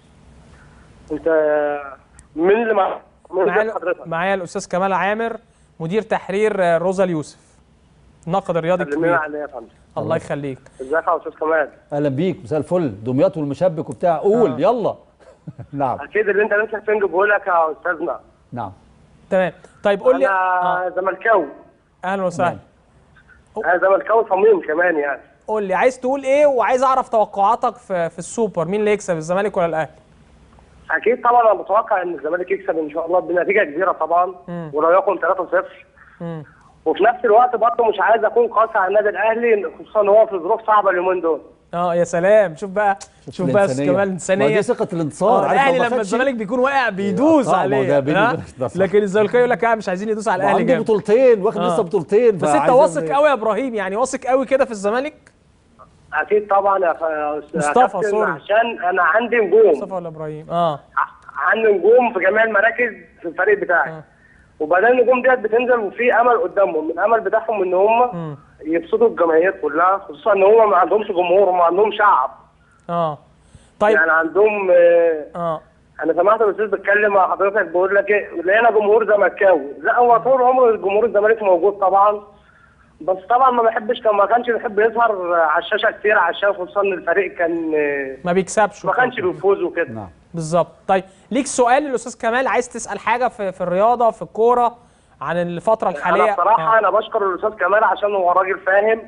انت مين اللي مع من غير معايا حضرتك معايا الاستاذ كمال عامر مدير تحرير آه، روزا اليوسف الناقد الرياضي كلمينا الكبير عليه يا فندم الله يخليك ازيك يا استاذ كمال اهلا بيك مساء الفل دمياط والمشبك وبتاع قول آه. يلا نعم اكيد اللي انت نفسك تنجبه لك يا استاذنا نعم تمام طيب قول لي آه. انا زملكاوي اهلا وسهلا انا زملكاوي صميم كمان يعني قول لي عايز تقول ايه وعايز اعرف توقعاتك في في السوبر مين اللي يكسب الزمالك ولا الاهلي اكيد طبعا انا متوقع ان الزمالك يكسب ان شاء الله بنتيجه كبيره طبعا ولو يكن 3-0 مم. وفي نفس الوقت برضه مش عايز اكون قاسي على النادي الاهلي خصوصا ان هو في ظروف صعبه اليومين دول اه يا سلام شوف بقى شوف بقى الإنسانية. كمان ما انسانيه دي ثقه الانتصار آه، عارف الاهلي لو ما لما خدش- الزمالك بيكون واقع بيدوس آه، ما هو عليه ده بيني ها؟ وبينك ده صح. لكن الزمالكاوي يقول لك لا مش عايزين يدوس على الاهلي وعنده جامد بطولتين واخد آه. لسه بطولتين بس انت فعايز واثق أعمل إيه؟ قوي يا ابراهيم يعني واثق قوي كده في الزمالك اكيد طبعا يا ف- يا أستاذ مصطفى، كابتن، سوري. عشان انا عندي نجوم مصطفى ولا ابراهيم اه ع- عندي نجوم في جميع المراكز في الفريق بتاعي آه. وبعدين النجوم ديت بتنزل وفي امل قدامهم الامل بتاعهم ان هم مم. يبسطوا الجماهير كلها خصوصا ان هم ما عندهمش جمهور وما عندهم شعب اه طيب يعني عندهم آه، اه انا سمعت الاستاذ بيتكلم مع حضرتك بيقول لك ايه لقينا جمهور زملكاوي لا هو طول عمره الجمهور الزمالك موجود طبعا بس طبعا ما بحبش كان ما كانش بيحب يظهر على الشاشه كتير عشان خصوصا ان الفريق كان آه، ما بيكسبش ما كانش بيفوز وكده نعم بالظبط طيب ليك سؤال للاستاذ كمال عايز تسال حاجه في في الرياضه في الكوره عن الفتره الحاليه انا بصراحه آه. انا بشكر الاستاذ كمال عشان هو راجل فاهم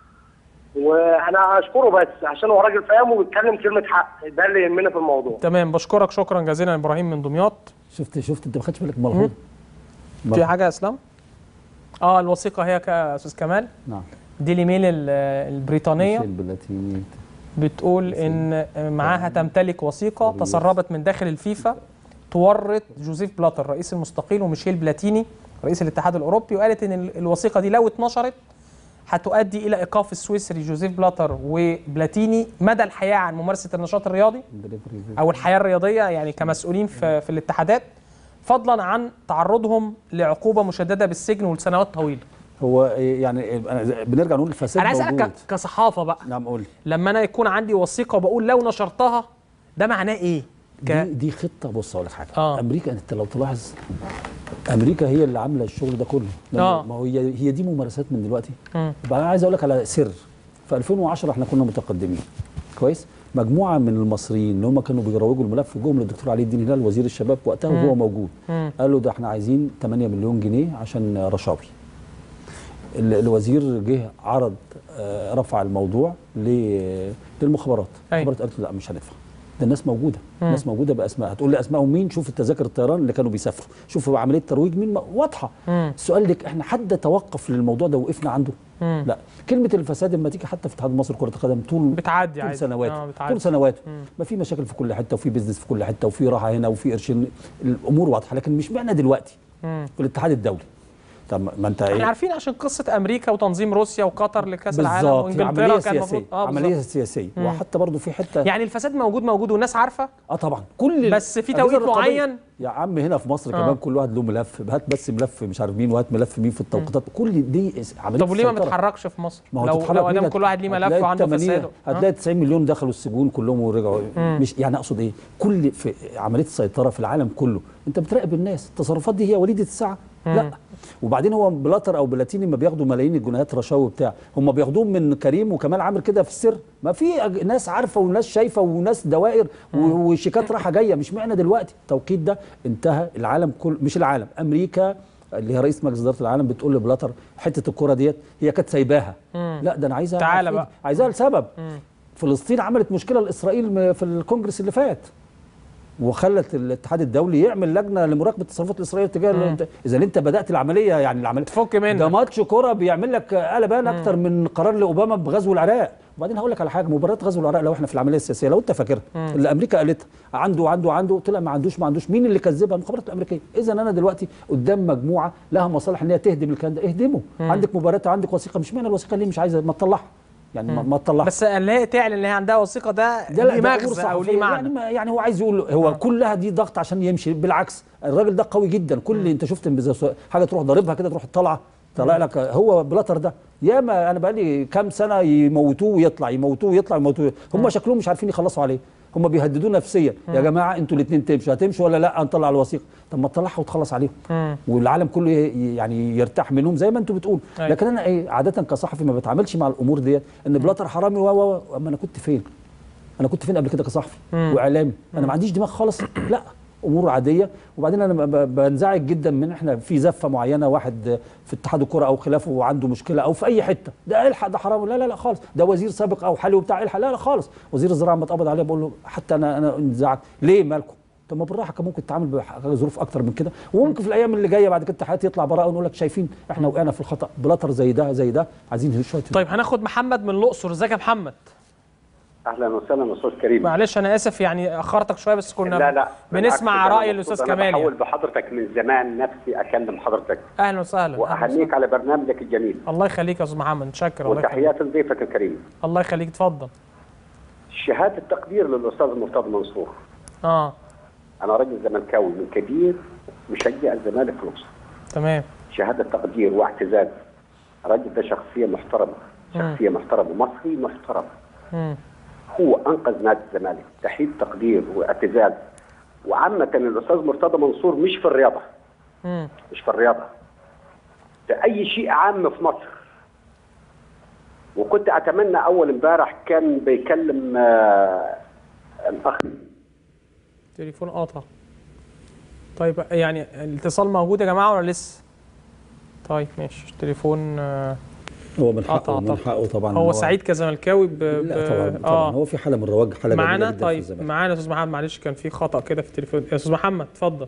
وانا اشكره بس عشان هو راجل فاهم وبيتكلم كلمه حق ده اللي يهمني في الموضوع تمام بشكرك شكرا جزيلا ابراهيم من دمياط شفت شفت انت ما خدتش بالك ملحوظ في حاجه يا اسلام اه الوثيقه هي يا استاذ كمال نعم ديلي ميل ال- البريطانيه ميشيل بلاتيني بتقول ان معاها تمتلك وثيقه تسربت من داخل الفيفا تورط جوزيف بلاتر رئيس المستقيل وميشيل بلاتيني رئيس الاتحاد الاوروبي وقالت ان ال- الوثيقه دي لو اتنشرت هتؤدي الى ايقاف السويسري جوزيف بلاتر وبلاتيني مدى الحياه عن ممارسه النشاط الرياضي او الحياه الرياضيه يعني كمسؤولين في, في الاتحادات فضلا عن تعرضهم لعقوبه مشدده بالسجن ولسنوات طويله هو إيه يعني أنا زي- بنرجع نقول الفساد انا عايز موجود اسالك ك- كصحافه بقى نعم قول لما انا يكون عندي وثيقه وبقول لو نشرتها ده معناه ايه؟ ك... دي, دي خطه بص اقول لك حاجه آه. امريكا انت لو تلاحظ امريكا هي اللي عامله الشغل ده كله لما- آه. ما هو هي هي دي ممارسات من دلوقتي مم. بقى انا عايز اقول لك على سر في 2010 احنا كنا متقدمين كويس مجموعه من المصريين اللي هم كانوا بيروجوا الملف جم للدكتور علي الدين هلال وزير الشباب وقتها وهو موجود مم. قال له ده احنا عايزين 8 مليون جنيه عشان رشاوي ال- الوزير جه عرض آه، رفع الموضوع ل- للمخابرات أي. المخابرات قالت له لا مش هندفع ده الناس موجوده الناس موجوده باسماء هتقول لي اسمائهم مين شوف التذاكر الطيران اللي كانوا بيسافروا شوفوا عمليه ترويج مين م- واضحه مم. السؤال لك احنا حد توقف للموضوع ده وقفنا عنده مم. لا كلمه الفساد لما تيجي حتى في اتحاد مصر كره القدم طول بتعدي طول عادي سنواته اه بتعدي طول سنواته ما في مشاكل في كل حته وفي بيزنس في كل حته وفي راحه هنا وفي قرشين الامور واضحه لكن مش معنى دلوقتي مم. في الاتحاد الدولي طب ما انت احنا ايه عارفين عشان قصه امريكا وتنظيم روسيا وقطر لكاس العالم بالظبط وانجلترا عمليه كان المفروض سياسيه اه عمليه بالظبط. سياسيه وحتى برضه في حته يعني الفساد موجود موجود والناس عارفه اه طبعا كل ال- بس في الأجهزة توقيت الرقابية- معين؟ يا عم هنا في مصر آه. كمان كل واحد له ملف هات بس ملف مش عارف مين وهات ملف مين في التوقيتات كل دي اس- عمليه طب وليه ما سيطرة. بتحركش في مصر ما هو لو تتحرك لو مين ادام هت- كل واحد ليه ملف هتلاقي وعنده 80 فساد آه. هتلاقي 90 مليون دخلوا السجون كلهم ورجعوا مش يعني اقصد ايه كل في عمليه السيطره في العالم كله انت بتراقب الناس التصرفات دي هي وليده الساعه لا وبعدين هو بلاتر او بلاتيني ما بياخدوا ملايين الجنيهات رشاوي بتاع هم بياخدوهم من كريم وكمال عامر كده في السر ما في أج- ناس عارفه وناس شايفه وناس دوائر و- وشيكات رايحه جايه مش معنى دلوقتي التوقيت ده انتهى العالم كل مش العالم امريكا اللي هي رئيس مجلس اداره العالم بتقول لبلاتر حته الكره ديت هي كانت سايباها لا ده انا عايزها تعالى في إيدي. بقى. عايزاها لسبب فلسطين عملت مشكله لاسرائيل م- في الكونجرس اللي فات وخلت الاتحاد الدولي يعمل لجنه لمراقبه تصرفات الاسرائيليه تجاه اذا انت بدات العمليه يعني العمليه تفك منك. ده ماتش كوره بيعمل لك قلبان اكتر من قرار لاوباما بغزو العراق وبعدين هقول لك على حاجه مباراه غزو العراق لو احنا في العمليه السياسيه لو انت فاكرها اللي امريكا قالتها عنده عنده عنده طلع ما عندوش ما عندوش مين اللي كذبها المخابرات الامريكيه اذا انا دلوقتي قدام مجموعه لها مصالح ان هي تهدم الكلام ده اهدمه عندك مباراه عندك وثيقه مش معنى الوثيقه ليه مش عايزه ما تطلعها يعني ما- ما تطلعها بس اللي هي تعلن ان هي عندها وثيقه ده ده لا ليه ده أمور مغزى او صحفية. ليه يعني, معنى ما يعني هو عايز يقول هو كلها دي ضغط عشان يمشي بالعكس الراجل ده قوي جدا كل انت شفت بز- حاجه تروح ضاربها كده تروح طالعه طلع لك هو بلاتر ده ياما انا بقالي كام سنه يموتوه ويطلع يموتوه ويطلع يموتوه هم شكلهم مش عارفين يخلصوا عليه هم بيهددوه نفسيا يا جماعه انتوا الاثنين تمشوا هتمشوا ولا لا هنطلع الوثيقه طب ما تطلعها وتخلص عليهم والعالم كله ي- يعني يرتاح منهم زي ما انتوا بتقولوا أيوة. لكن انا ايه عاده كصحفي ما بتعاملش مع الامور ديت ان بلاتر حرامي و و و- اما انا كنت فين انا كنت فين قبل كده كصحفي واعلامي انا ما عنديش دماغ خالص لا امور عاديه وبعدين انا ب- ب- بنزعج جدا من احنا في زفه معينه واحد في اتحاد الكره او خلافه وعنده مشكله او في اي حته ده الحق ده حرام لا لا لا خالص ده وزير سابق او حالي وبتاع الحق لا لا خالص وزير الزراعه لما اتقبض عليه بقول له حتى انا انا انزعجت ليه مالكم طب ما بالراحه كان ممكن تتعامل بظروف اكتر من كده وممكن في الايام اللي جايه بعد كده الاتحاد يطلع براءه ونقول لك شايفين احنا وقعنا في الخطا بلاتر زي ده زي ده عايزين شويه طيب هناخد محمد من الاقصر ازيك يا محمد اهلا وسهلا استاذ كريم معلش انا اسف يعني اخرتك شويه بس كنا لا لا بنسمع بالعكس، راي أنا الاستاذ مبسوط. كمال انا بحاول يعني. بحضرتك من زمان نفسي اكلم حضرتك اهلا وسهلا أهلاً واهنيك وسهلاً. على برنامجك الجميل الله يخليك يا استاذ محمد متشكر الله يخليك وتحيات لضيفك الكريم الله يخليك اتفضل شهاده تقدير للاستاذ مرتضى منصور اه انا راجل زملكاوي من كبير مشجع الزمالك في الاقصر تمام شهاده تقدير واعتزاز الراجل ده شخصيه محترمه شخصيه محترمه مصري محترم مم. هو انقذ نادي الزمالك تحيه تقدير واعتزاز وعامه الاستاذ مرتضى منصور مش في الرياضه مم. مش في الرياضه في اي شيء عام في مصر وكنت اتمنى اول امبارح كان بيكلم آه، الاخ تليفون قاطع طيب يعني الاتصال موجود يا جماعه ولا لسه طيب ماشي التليفون آه، هو من قطع حقه من طبعا. حقه طبعا هو سعيد كزملكاوي ب... ب... لا طبعا طبعا اه هو في حاله من الرواج حاله جميلة معانا جدا في طيب الزمالك. معانا يا استاذ محمد معلش كان في خطا كده في التليفون يا استاذ محمد اتفضل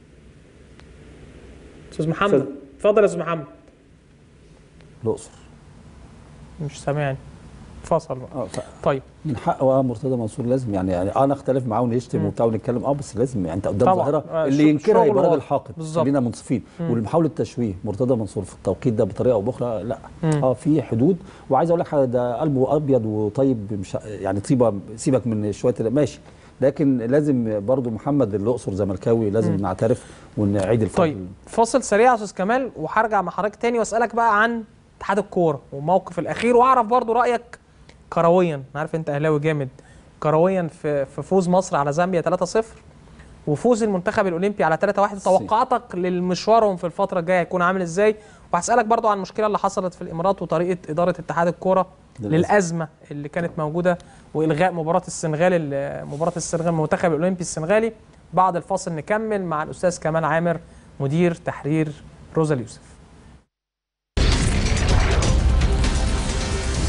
استاذ محمد اتفضل يا استاذ محمد الاقصر مش سامعني فصل بقى اه ف- طيب من حقه اه مرتضى منصور لازم يعني يعني اه نختلف معاه ونشتم وبتاع ونتكلم اه بس لازم يعني انت قدام طبعا. ظاهره آه، اللي شغل- ينكرها شغل يبقى راجل واضح. حاقد بالظبط. خلينا منصفين والمحاوله التشويه مرتضى منصور في التوقيت ده بطريقه او باخرى لا اه في حدود وعايز اقول لك حاجه ده قلبه ابيض وطيب مش يعني طيبه سيبك من شويه ال- ماشي لكن لازم برضو محمد الاقصر زملكاوي لازم نعترف ونعيد الفضل طيب فاصل سريع يا استاذ كمال وهرجع مع حضرتك تاني واسالك بقى عن اتحاد الكوره والموقف الاخير واعرف برضو رايك كرويا أنا عارف انت اهلاوي جامد كرويا في في فوز مصر على زامبيا 3-0 وفوز المنتخب الاولمبي على 3-1 توقعاتك للمشوارهم في الفتره الجايه هيكون عامل ازاي وهسالك برضو عن المشكله اللي حصلت في الامارات وطريقه اداره اتحاد الكوره للأسف. للازمه اللي كانت موجوده والغاء مباراه السنغال ال- مباراه السنغال المنتخب الاولمبي السنغالي بعد الفاصل نكمل مع الاستاذ كمال عامر مدير تحرير روزا اليوسف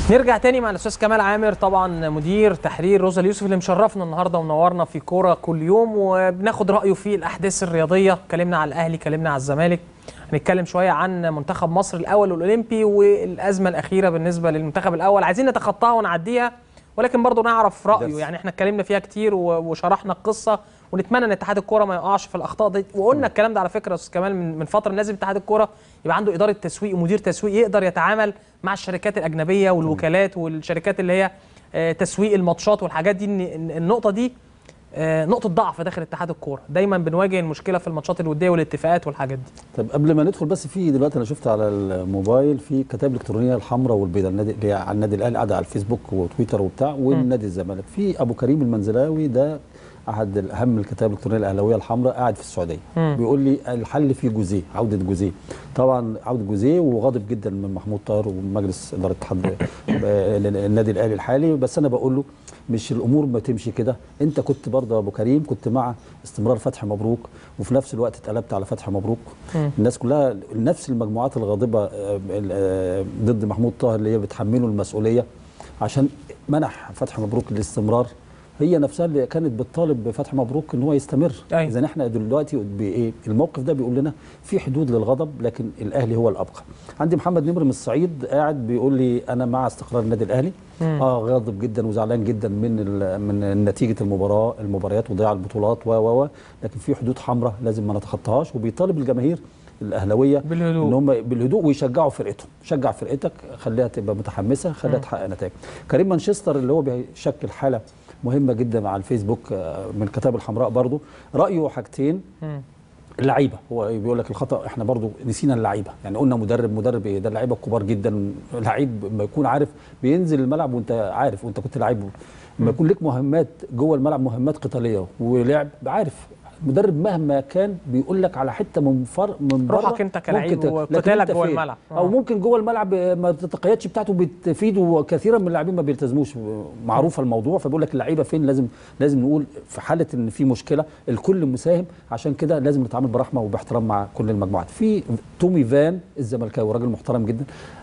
نرجع تاني مع الاستاذ كمال عامر طبعا مدير تحرير روزا اليوسف اللي مشرفنا النهارده ومنورنا في كوره كل يوم وبناخد رايه في الاحداث الرياضيه اتكلمنا على الاهلي اتكلمنا على الزمالك هنتكلم شويه عن منتخب مصر الاول والاولمبي والازمه الاخيره بالنسبه للمنتخب الاول عايزين نتخطاها ونعديها ولكن برضه نعرف رايه درس. يعني احنا اتكلمنا فيها كتير و- وشرحنا القصه ونتمنى ان اتحاد الكوره ما يقعش في الاخطاء دي وقلنا الكلام ده على فكره يا استاذ كمال من من فتره لازم اتحاد الكوره يبقى عنده اداره تسويق ومدير تسويق يقدر يتعامل مع الشركات الاجنبيه والوكالات والشركات اللي هي آه، تسويق الماتشات والحاجات دي إن- إن النقطه دي آه، نقطه ضعف داخل اتحاد الكوره دايما بنواجه المشكله في الماتشات الوديه والاتفاقات والحاجات دي طب قبل ما ندخل بس في دلوقتي انا شفت على الموبايل في كتاب الكترونيه الحمراء والبيضاء النادي اللي هي على النادي الاهلي قاعده على الفيسبوك وتويتر وبتاع والنادي الزمالك في ابو كريم المنزلاوي ده احد اهم الكتاب الالكترونيه الاهلاويه الحمراء قاعد في السعوديه مم. بيقول لي الحل في جوزيه عوده جوزيه طبعا عوده جوزيه وغاضب جدا من محمود طاهر ومجلس اداره اتحاد آه، النادي الاهلي الحالي بس انا بقول له مش الامور ما تمشي كده انت كنت برضه يا ابو كريم كنت مع استمرار فتحي مبروك وفي نفس الوقت اتقلبت على فتحي مبروك مم. الناس كلها نفس المجموعات الغاضبه آه، آه، ضد محمود طاهر اللي هي بتحمله المسؤوليه عشان منح فتحي مبروك الاستمرار هي نفسها اللي كانت بتطالب بفتحي مبروك ان هو يستمر أيوة. اذا احنا دلوقتي بايه الموقف ده بيقول لنا في حدود للغضب لكن الاهلي هو الابقى عندي محمد نمر من الصعيد قاعد بيقول لي انا مع استقرار النادي الاهلي مم. اه غاضب جدا وزعلان جدا من ال- من نتيجه المباراه المباريات وضياع البطولات و و و لكن في حدود حمراء لازم ما نتخطاهاش وبيطالب الجماهير الاهلاويه بالهدوء. ان هم بالهدوء ويشجعوا فرقتهم شجع فرقتك خليها تبقى متحمسه خليها تحقق نتائج كريم مانشستر اللي هو بيشكل حاله مهمه جدا على الفيسبوك آه، من الكتاب الحمراء برضو رايه حاجتين مم. اللعيبه هو بيقول لك الخطا احنا برضو نسينا اللعيبه يعني قلنا مدرب مدرب ايه ده اللعيبه الكبار جدا لعيب ما يكون عارف بينزل الملعب وانت عارف وانت كنت لعيب لما يكون لك مهمات جوه الملعب مهمات قتاليه ولعب عارف المدرب مهما كان بيقول لك على حته من فر من بره روحك أنت كلاعب ممكن ت- وقتالك لكن أنت جوه فين؟ الملعب. آه. او ممكن جوه الملعب ما تتقيدش بتاعته بتفيد وكثيرا من اللاعبين ما بيلتزموش معروف الموضوع فبيقول لك اللعيبه فين لازم لازم نقول في حاله ان في مشكله الكل مساهم عشان كده لازم نتعامل برحمه وباحترام مع كل المجموعات في تومي فان الزملكاوي راجل محترم جدا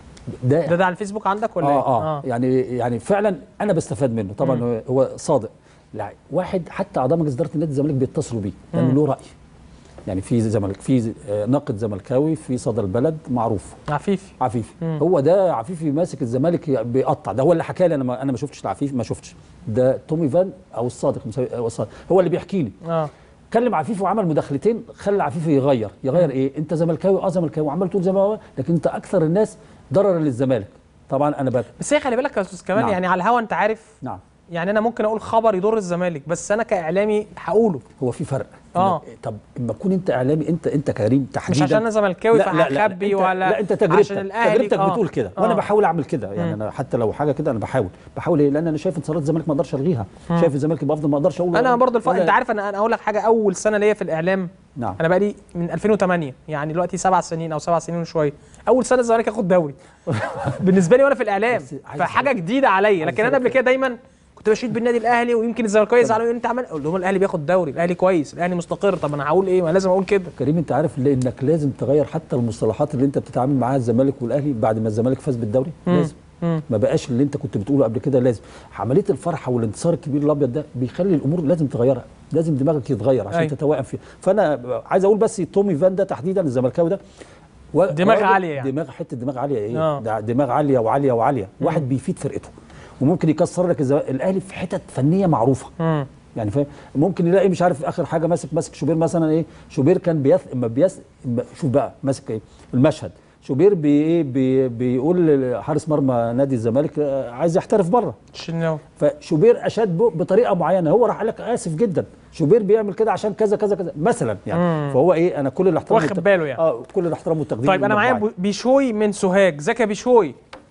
ده ده ده على الفيسبوك عندك ولا آه, ايه؟ اه يعني يعني فعلا انا بستفاد منه طبعا هو- هو صادق لا واحد حتى اعضاء مجلس اداره النادي الزمالك بيتصلوا بيه لانه له راي يعني في زمالك في آه، ناقد زملكاوي في صدى البلد معروف عفيفي عفيفي هو ده عفيفي ماسك الزمالك بيقطع ده هو اللي حكى لي انا ما انا ما شفتش العفيفي ما شفتش ده تومي فان او الصادق مساوي- أو الصادق هو اللي بيحكي لي اه كلم عفيفي وعمل مداخلتين خلى عفيفي يغير يغير ايه انت زملكاوي اه زملكاوي وعمال تقول زملكاوي لكن انت اكثر الناس ضررا للزمالك طبعا انا بقى بس هي خلي بالك يا استاذ كمال نعم. يعني على الهوا انت عارف نعم يعني انا ممكن اقول خبر يضر الزمالك بس انا كاعلامي هقوله هو في فرق آه. طب اما تكون انت اعلامي انت انت كريم تحديدا مش عشان انا زملكاوي لا لا لا فهخبي انت ولا لا انت تجربتك عشان الاهلي تجربتك آه. بتقول كده وانا آه. بحاول اعمل كده يعني مم. انا حتى لو حاجه كده انا بحاول بحاول ايه لان انا شايف انتصارات الزمالك ما اقدرش الغيها شايف الزمالك يبقى افضل ما اقدرش اقول انا برضه الف... ولا- انت عارف انا انا اقول لك حاجه اول سنه ليا في الاعلام نعم انا بقى لي من 2008 يعني دلوقتي سبع سنين او سبع سنين وشويه اول سنه الزمالك ياخد دوري بالنسبه لي وانا في الاعلام بس عايز فحاجه أسألك- جديده عليا عايز لكن انا قبل أسألك كده دايما كنت بشيد بالنادي الاهلي ويمكن الزملكاويه يزعلوا يقولوا انت عمال اقول لهم الاهلي بياخد دوري الاهلي كويس الاهلي مستقر طب انا هقول ايه ما لازم اقول كده كريم انت عارف ليه انك لازم تغير حتى المصطلحات اللي انت بتتعامل معاها الزمالك والاهلي بعد ما الزمالك فاز بالدوري لازم مم. ما بقاش اللي انت كنت بتقوله قبل كده لازم عمليه الفرحه والانتصار الكبير الابيض ده بيخلي الامور لازم تغيرها لازم دماغك يتغير عشان أيوة. تتوائم فيها فانا عايز اقول بس تومي فان ده تحديدا الزملكاوي ده و- دماغ راجل- عالية يعني. دماغ حته دماغ عاليه ايه آه. ده دماغ عاليه وعاليه وعاليه واحد بيفيد فرقته وممكن يكسر لك الزم... الاهلي في حتت فنيه معروفه مم. يعني فاهم ممكن يلاقي مش عارف اخر حاجه ماسك ماسك شوبير مثلا ايه شوبير كان بيث اما بيث اما شوف بقى ماسك ايه المشهد شوبير بي ايه بي بيقول لحارس مرمى نادي الزمالك آه، عايز يحترف بره الشناوي فشوبير اشاد به بطريقه معينه هو راح قال لك اسف جدا شوبير بيعمل كده عشان كذا كذا كذا مثلا يعني مم. فهو ايه انا كل الاحترام واخد والت- باله يعني. اه كل الاحترام والتقدير طيب انا معايا للمجموعة. بو- بيشوي من سوهاج ازيك يا بيشوي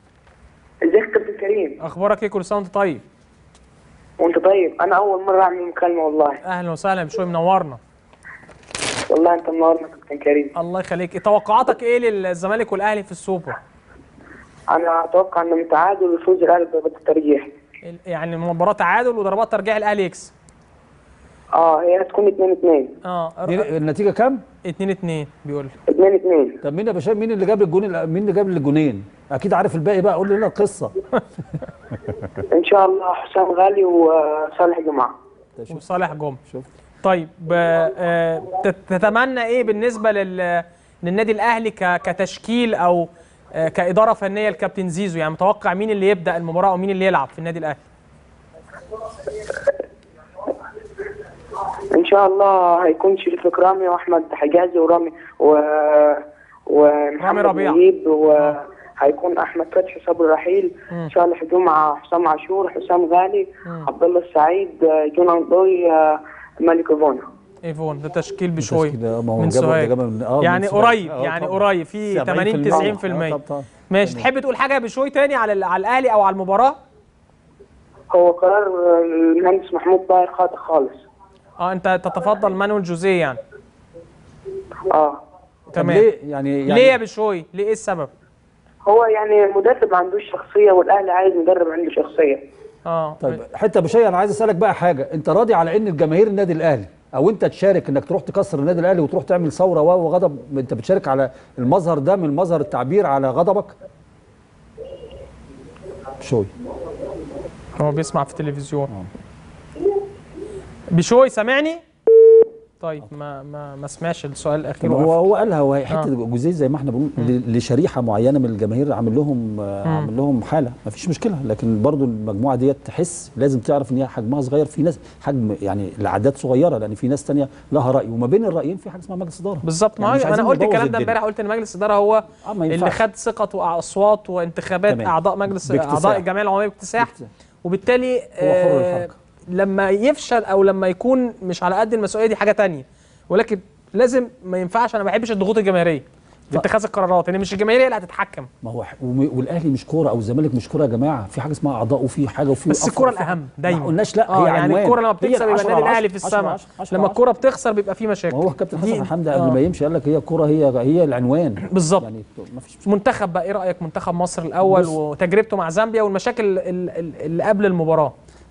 ازيك يا كابتن كريم اخبارك ايه كل سنه وانت طيب وانت طيب انا اول مره اعمل مكالمه والله اهلا وسهلا يا بيشوي منورنا والله انت منورنا كابتن كريم الله يخليك إيه توقعاتك ايه للزمالك والاهلي في السوبر انا اتوقع ان تعادل وفوز الاهلي بضربات الترجيح ال- يعني مباراه تعادل وضربات ترجيح الاهلي يكسب اه هي هتكون 2 2 اه دي النتيجه كام 2 2 بيقول لي 2 2 طب مين يا باشا مين اللي جاب الجون مين اللي جاب الجونين اكيد عارف الباقي بقى قول لنا القصه ان شاء الله حسام غالي وصالح جمعه وصالح جمعه شوف طيب آه، تت- تتمنى ايه بالنسبه لل للنادي الاهلي ك- كتشكيل او آه، كاداره فنيه الكابتن زيزو يعني متوقع مين اللي يبدا المباراه ومين اللي يلعب في النادي الاهلي ان شاء الله هيكون شريف اكرامي واحمد حجازي ورامي و ومحمد ربيعة. نجيب وهيكون احمد فتحي صبري رحيل صالح جمعه حسام عاشور حسام غالي عبد الله السعيد جونان ضوي مالك فونا ايفون ده تشكيل بشوي تشكيل، آه، ما هو من جابه- سوهاج جابه من- آه، من يعني سوهاج. قريب آه، يعني طبعاً. قريب في 80 90% آه، طبعاً. ماشي تحب تقول حاجه يا بشوي تاني على ال- على الاهلي او على المباراه هو قرار المهندس محمود طاهر خاطئ خالص اه انت تتفضل مانويل جوزيه يعني اه طب تمام ليه يعني, يعني ليه يا بشوي ليه ايه السبب هو يعني مدرب ما عندوش شخصيه والاهلي عايز مدرب عنده شخصيه اه طيب حته بشيء انا عايز اسالك بقى حاجه انت راضي على ان الجماهير النادي الاهلي او انت تشارك انك تروح تكسر النادي الاهلي وتروح تعمل ثوره و- وغضب انت بتشارك على المظهر ده من مظهر التعبير على غضبك شوي هو بيسمع في التلفزيون بشوي سامعني طيب ما ما ما سمعش السؤال الاخير هو وقف. هو قالها هو حته جزئيه زي ما احنا بنقول ل- لشريحه معينه من الجماهير عامل لهم آه، عامل لهم حاله ما فيش مشكله لكن برضو المجموعه ديت تحس لازم تعرف ان هي حجمها صغير في ناس حجم يعني الاعداد صغيره لان في ناس تانية لها راي وما بين الرايين في حاجه اسمها مجلس اداره بالظبط ما يعني مش هو انا عايزين قلت نبوظ الكلام ده الدنيا. امبارح قلت ان مجلس الاداره هو آه، ما اللي ينفعش. خد ثقه واصوات وانتخابات تمام. اعضاء مجلس باكتساح. اعضاء الجمعيه العموميه باكتساح باكتساح. وبالتالي حر آه الحركة. لما يفشل او لما يكون مش على قد المسؤوليه دي حاجه تانية ولكن لازم ما ينفعش انا ما بحبش الضغوط الجماهيريه في اتخاذ القرارات ان مش الجماهير هي اللي هتتحكم ما هو ح- وم- والاهلي مش كوره او الزمالك مش كوره يا جماعه في حاجه اسمها اعضاء وفي حاجه وفي بس أفرع الكوره وفي- الاهم دايما ما قلناش لا اه هي يعني عنوان. الكوره لما هي بتكسب يبقى 10 النادي على الاهلي في 10 السماء 10 10 لما على الكوره بتخسر بيبقى في مشاكل ما هو كابتن دي- حسن حمدي آه. قبل ما يمشي قال لك هي الكوره هي هي العنوان بالظبط. يعني ما فيش منتخب بقى ايه رايك منتخب مصر الاول بص. وتجربته مع زامبيا والمشاكل ال- ال- اللي قبل المباراه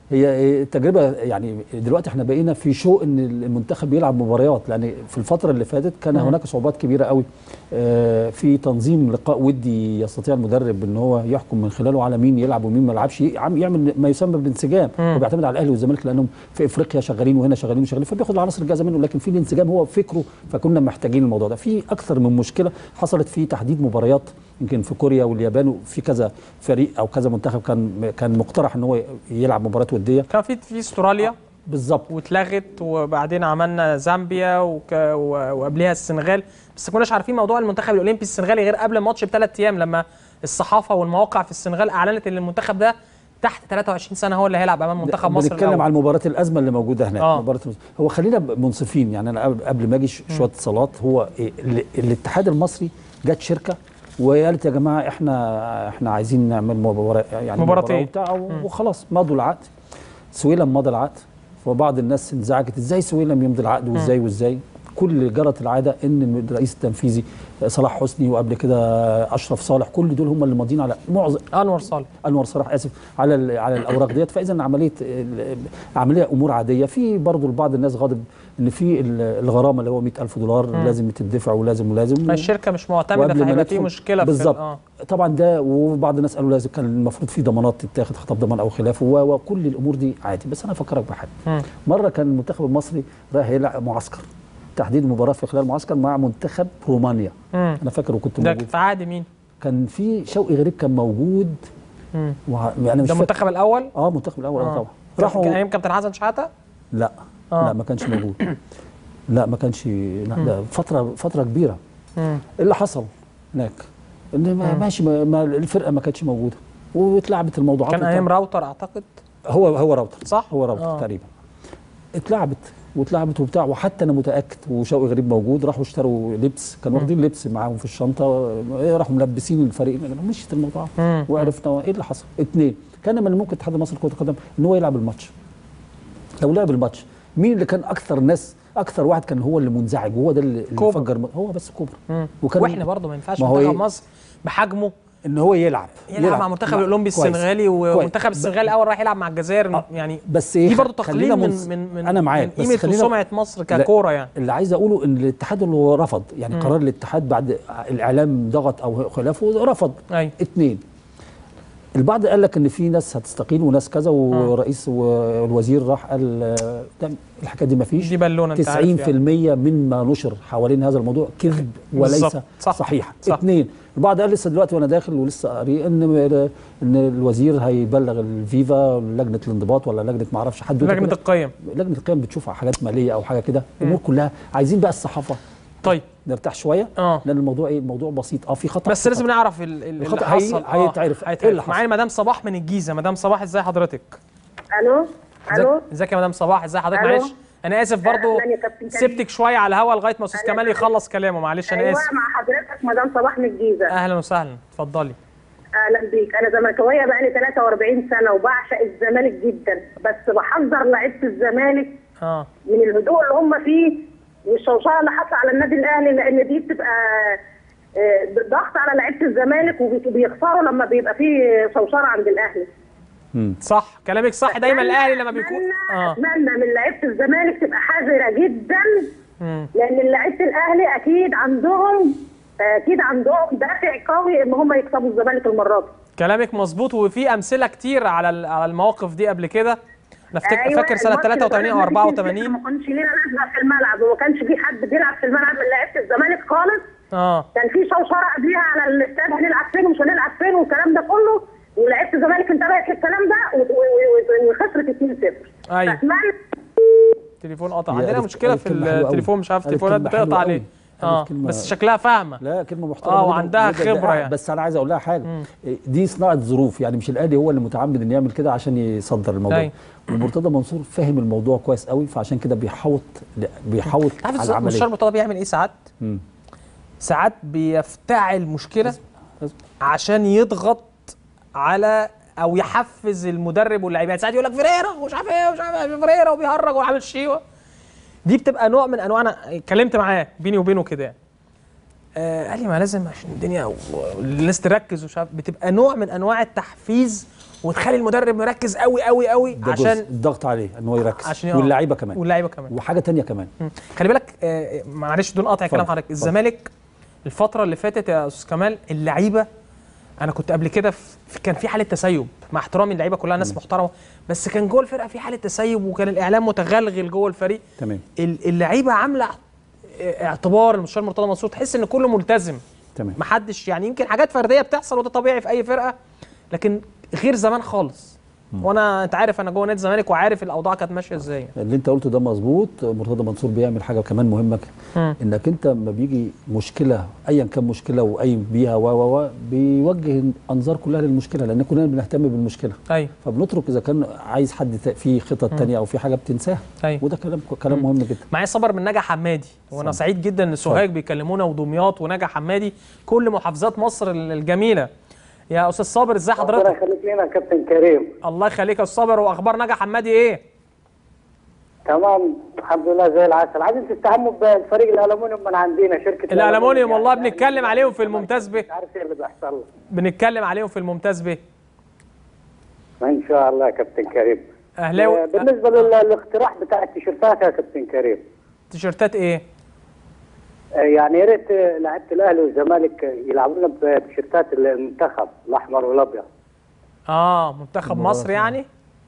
هي التجربه يعني دلوقتي احنا بقينا في شوق ان المنتخب يلعب مباريات لان في الفتره اللي فاتت كان هناك صعوبات كبيره قوي آه، في تنظيم لقاء ودي يستطيع المدرب ان هو يحكم من خلاله على مين يلعب ومين ما يلعبش يعم- يعمل ما يسمى بالانسجام هو بيعتمد على الاهلي والزمالك لانهم في افريقيا شغالين وهنا شغالين وشغالين فبياخد العناصر الجاهزه منه لكن في الانسجام هو فكره فكنا محتاجين الموضوع ده في اكثر من مشكله حصلت في تحديد مباريات يمكن في كوريا واليابان وفي كذا فريق او كذا منتخب كان كان مقترح ان هو يلعب مباراه وديه كان في في استراليا بالظبط واتلغت وبعدين عملنا زامبيا وك... و- وقبلها السنغال بس كناش عارفين موضوع المنتخب الاولمبي السنغالي غير قبل الماتش بثلاث ايام لما الصحافه والمواقع في السنغال اعلنت ان المنتخب ده تحت 23 سنه هو اللي هيلعب امام منتخب مصر بنتكلم الأول. على مباراه الازمه اللي موجوده هناك آه. مباراه المس- هو خلينا منصفين يعني انا قبل- قبل ما اجي ش- شويه اتصالات هو إيه ال- الاتحاد المصري جت شركه وقالت يا جماعه احنا احنا عايزين نعمل مباراه يعني مباراتين. مباراة وبتاع وخلاص مضوا العقد سويلم مضى العقد وبعض الناس انزعجت ازاي سويلم يمضي العقد وازاي وازاي كل جرت العاده ان الرئيس التنفيذي صلاح حسني وقبل كده اشرف صالح كل دول هم اللي ماضيين على معظم انور صالح انور صلاح اسف على ال- على الاوراق ديت فاذا عمليه ال- عمليه امور عاديه في برضه بعض الناس غاضب ان في ال- الغرامه اللي هو 100000 دولار لازم تدفع ولازم ولازم ما الشركه مش معتمده وقبل ما فهيبقى في ندخل- مشكله في بالظبط اه طبعا ده وبعض الناس قالوا لازم كان المفروض في ضمانات تتاخد خطاب ضمان او خلافه و- وكل الامور دي عادي بس انا افكرك بحاجه مم. مره كان المنتخب المصري رايح يلعب معسكر تحديد المباراه في خلال معسكر مع منتخب رومانيا مم. انا فاكر وكنت ده موجود في عهد مين؟ كان في شوقي غريب كان موجود مم. وع... انا مش ده فاكر المنتخب الاول؟ اه المنتخب الاول اه آه. طبعا كان راحوا ايام كابتن حسن شحاته؟ لا آه. لا ما كانش موجود لا ما كانش لا ده فتره فتره كبيره مم. ايه اللي حصل هناك ان ما ماشي ما ما الفرقه ما كانتش موجوده واتلعبت الموضوعات كان وطبعاً- ايام راوتر اعتقد هو هو راوتر صح؟ هو راوتر آه. تقريبا اتلعبت واتلعبت وبتاع وحتى انا متاكد وشوقي غريب موجود راحوا اشتروا لبس كانوا واخدين لبس معاهم في الشنطه إيه، راحوا ملبسين الفريق مشيت الموضوع مم. وعرفنا ايه اللي حصل اثنين كان من الممكن اتحاد مصر لكره القدم ان هو يلعب الماتش لو لعب الماتش مين اللي كان اكثر ناس اكثر واحد كان هو اللي منزعج وهو ده اللي اللي كوبر. فجر هو بس كوبر مم. وكان واحنا برضه ما ينفعش ما هو منتخب إيه؟ مصر بحجمه ان هو يلعب يلعب مع منتخب الاولمبي كويس. السنغالي كويس. ومنتخب السنغال اول راح يلعب مع الجزائر آه، يعني بس ايه دي برضه خلينا تقليل من منص- من من انا معاك من بس قيمه خلينا- وسمعه مصر لا، ككوره يعني اللي عايز اقوله ان الاتحاد اللي هو رفض يعني قرار الاتحاد بعد الاعلام ضغط او خلافه رفض أيوة. اتنين البعض قال لك ان في ناس هتستقيل وناس كذا ورئيس والوزير راح قال آه، ده الحكايه دي ما فيش دي بالونة أنت 90% عارف يعني. مما نشر حوالين هذا الموضوع كذب وليس بالظبط. صح. صحيح صح. اثنين البعض قال لسه دلوقتي وانا داخل ولسه قاري ان ان الوزير هيبلغ الفيفا لجنه الانضباط ولا لجنه ما اعرفش حد لجنه القيم لجنه القيم بتشوف حاجات ماليه او حاجه كده امور كلها عايزين بقى الصحافه طيب نرتاح شويه اه لان الموضوع ايه الموضوع بسيط اه في خطا بس في لازم خطأ. نعرف ال- ال- اللي الخطأ هي- حصل آه، هيتعرف. إيه هيتعرف اللي حصل؟ معايا مدام صباح من الجيزه مدام صباح ازاي حضرتك الو ازيك الو ازيك يا مدام صباح ازاي حضرتك ألو. معلش انا اسف برضو أهلاً يا كابتن كريم. سبتك شويه على الهوا لغايه ما استاذ أهلاً كمال يا يخلص كلامه معلش انا ايوه اسف مع حضرتك مدام صباح من الجيزه اهلا وسهلا اتفضلي اهلا بيك انا زملكاويه بقالي 43 سنه وبعشق الزمالك جدا بس بحذر لعيبه الزمالك اه من الهدوء اللي هم فيه والشوشره اللي حاصله على النادي الاهلي لان دي بتبقى آه، ضغط على لعيبه الزمالك وبيخسروا لما بيبقى فيه شوشره عند الاهلي صح كلامك صح دايما أتمنى- الاهلي لما بيكون أتمنى- اه اتمنى من لعيبه الزمالك تبقى حذره جدا مم. لان لعيبه الاهلي اكيد عندهم اكيد عندهم دافع قوي ان هم يكسبوا الزمالك المره دي كلامك مظبوط وفي امثله كتير على ال- على المواقف دي قبل كده انا افتكر أيوة، فاكر سنه الماتش اللي 83 او بقى 84 ما كانش لينا لازمه في الملعب وما كانش في حد بيلعب في الملعب من لعيبه الزمالك خالص اه كان في شوشره قبليها على الاستاد هنلعب فين ومش هنلعب فين والكلام ده كله ولعيبه الزمالك انتبهت للكلام ده و- و- و- وخسرت 2-0 أيوة. اتمنى التليفون قطع هي عندنا قالت- مشكله قالت في كلمة حلوة أوي. التليفون مش عارف قالت التليفونات كلمة بتقطع حلوة عليه أوي. اه قالت كلمة- بس شكلها فاهمه لا كلمه محترمه اه جداً. وعندها ده- ده- خبره يعني بس انا عايز اقول لها حاجه دي صناعه ظروف يعني مش الاهلي هو اللي متعمد انه يعمل كده عشان يصدر الموضوع أيوة. ومرتضى منصور فاهم الموضوع كويس قوي فعشان كده بيحوط بيحوط عارف على الز- العمليه مستشار مرتضى بيعمل ايه ساعات؟ مم. ساعات بيفتعل مشكله لازم. عشان يضغط على او يحفز المدرب واللاعبين يعني ساعات يقول لك فريرا ومش عارف ايه ومش عارف ايه فريرا وبيهرج وعامل شيوه دي بتبقى نوع من انواع انا اتكلمت معاه بيني وبينه كده يعني آه قال لي ما لازم عشان الدنيا و- والناس تركز ومش عارف بتبقى نوع من انواع التحفيز وتخلي المدرب مركز قوي قوي قوي ده عشان عشان الضغط عليه ان هو يركز عشان واللعيبه كمان واللعيبه كمان وحاجه تانية كمان مم. خلي بالك آه، معلش بدون قطع كلام اتفضل، حضرتك اتفضل. الزمالك الفتره اللي فاتت يا استاذ كمال اللعيبه انا كنت قبل كده في كان في حاله تسيب مع احترامي اللعيبه كلها ناس محترمه بس كان جوه الفرقه في حاله تسيب وكان الاعلام متغلغل جوه الفريق تمام ال- اللعيبه عامله اه، اعتبار المستشار مرتضى منصور تحس ان كله ملتزم تمام محدش يعني يمكن حاجات فرديه بتحصل وده طبيعي في اي فرقه لكن غير زمان خالص وانا انت عارف انا جوه نادي الزمالك وعارف الاوضاع كانت ماشيه ازاي اللي انت قلته ده مظبوط مرتضى منصور بيعمل حاجه كمان مهمه مم. انك انت لما بيجي مشكله ايا كان مشكله وقايم بيها و و و بيوجه الانظار كلها للمشكله لان كلنا بنهتم بالمشكله ايوه فبنترك اذا كان عايز حد تا- في خطط تانية او في حاجه بتنساها أيوة. وده كلام كلام مهم جدا معايا صبر من نجا حمادي وانا صبر. سعيد جدا ان سوهاج بيكلمونا ودمياط ونجا حمادي كل محافظات مصر الجميله يا استاذ صابر ازاي ربنا حضرتك يخليك لنا كابتن كريم الله يخليك يا استاذ صابر واخبار نجا حمادي ايه تمام الحمد لله زي العسل عايزين تتهموا بالفريق الالومنيوم من عندنا شركه الالومنيوم والله يعني بنتكلم عليهم في الممتاز به مش عارف ايه اللي بيحصل له. بنتكلم عليهم في الممتاز به ان شاء الله يا كابتن كريم اهلاوي آه، بالنسبه للاقتراح بتاع التيشيرتات يا كابتن كريم تيشيرتات ايه آه، يعني يا ريت آه، لعيبه الاهلي والزمالك آه، يلعبونا بتيشيرتات المنتخب الاحمر والابيض اه منتخب مصر يعني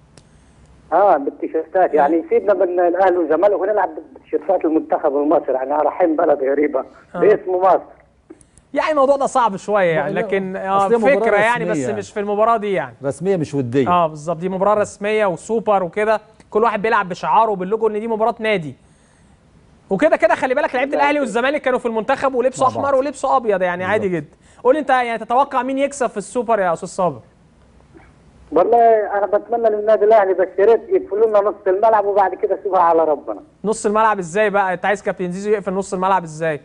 اه بالتيشيرتات يعني سيبنا من الاهلي والزمالك ونلعب بتيشيرتات المنتخب المصري يعني رايحين بلد غريبه باسم مصر يعني الموضوع ده صعب شويه يعني لا، لكن آه أصل هي مباراة فكره يعني بس رسمية. مش في المباراه دي يعني رسميه مش وديه اه بالظبط دي مباراه رسميه وسوبر وكده كل واحد بيلعب بشعاره وباللوجو ان دي مباراه نادي وكده كده خلي بالك لعيبه الاهلي والزمالك كانوا في المنتخب ولبسوا مع بعض. احمر ولبسوا ابيض يعني عادي جدا قول لي انت يعني تتوقع مين يكسب في السوبر يا استاذ صابر والله انا بتمنى للنادي الاهلي بس يا ريت يقفلوا لنا نص الملعب وبعد كده سيبها على ربنا نص الملعب ازاي بقى انت عايز كابتن زيزو يقفل نص الملعب ازاي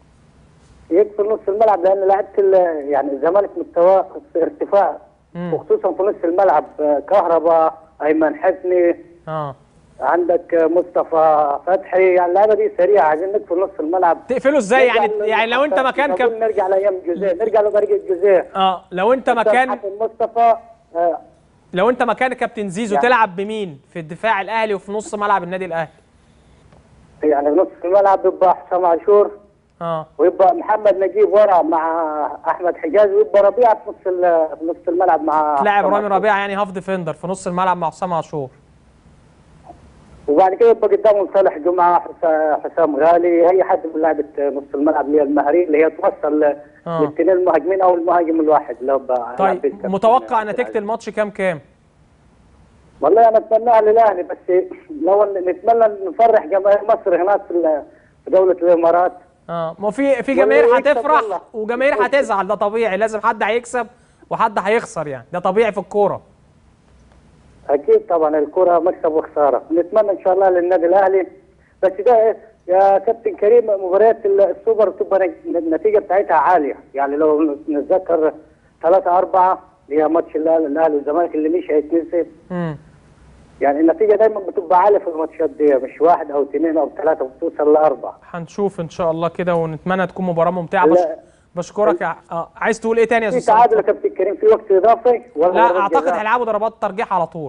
يقفل نص الملعب لان لعيبه ال- يعني الزمالك مستواه في ارتفاع مم. وخصوصا في نص الملعب آه، كهرباء ايمن حسني اه عندك مصطفى فتحي يعني اللعبه دي سريعه عايزين ندخل نص الملعب تقفله ازاي يعني نرجع ل- يعني لو انت مكان نقول كاب... نرجع لايام جوزيه نرجع لطريقه جوزيه اه لو انت مكان حسن مصطفى آه، لو انت مكان كابتن زيزو يعني- تلعب بمين في الدفاع الاهلي وفي نص ملعب النادي الاهلي يعني نص الملعب بيبقى حسام عاشور اه ويبقى محمد نجيب ورا مع احمد حجاز ويبقى ربيعه في نص ال- في نص الملعب مع تلاعب حسام رامي عاشور. ربيعه يعني هاف ديفندر في نص الملعب مع حسام عاشور وبعد كده يبقى قدامهم صالح جمعه حس- حسام غالي اي حد من لعبه نص الملعب اللي هي المهاري اللي هي توصل آه. للاثنين المهاجمين او المهاجم الواحد لو بقى طيب متوقع نتيجه الماتش كام كام والله انا اتمناها للاهلي بس لو نتمنى نفرح جماهير مصر هناك في ال- في دوله الامارات اه ما في في جماهير والله يكسب هتفرح والله. وجماهير هتزعل ده طبيعي لازم حد هيكسب وحد هيخسر يعني ده طبيعي في الكوره اكيد طبعا الكره مكسب وخساره نتمنى ان شاء الله للنادي الاهلي بس ده إيه، يا كابتن كريم مباريات السوبر تبقى نج- النتيجه بتاعتها عاليه يعني لو نتذكر 3 4 اللي هي ماتش الاهلي الأهلي والزمالك اللي مش هيتنسي امم يعني النتيجه دايما بتبقى عاليه في الماتشات دي مش واحد او اثنين او ثلاثه بتوصل لاربعه هنشوف ان شاء الله كده ونتمنى تكون مباراه ممتعه بش... لا. بشكرك يا... آه. عايز تقول ايه تاني يا في استاذ تعادل يا سلطان؟ كابتن كريم في وقت اضافي ولا لا ضربة اعتقد جزاء؟ هيلعبوا ضربات ترجيح على طول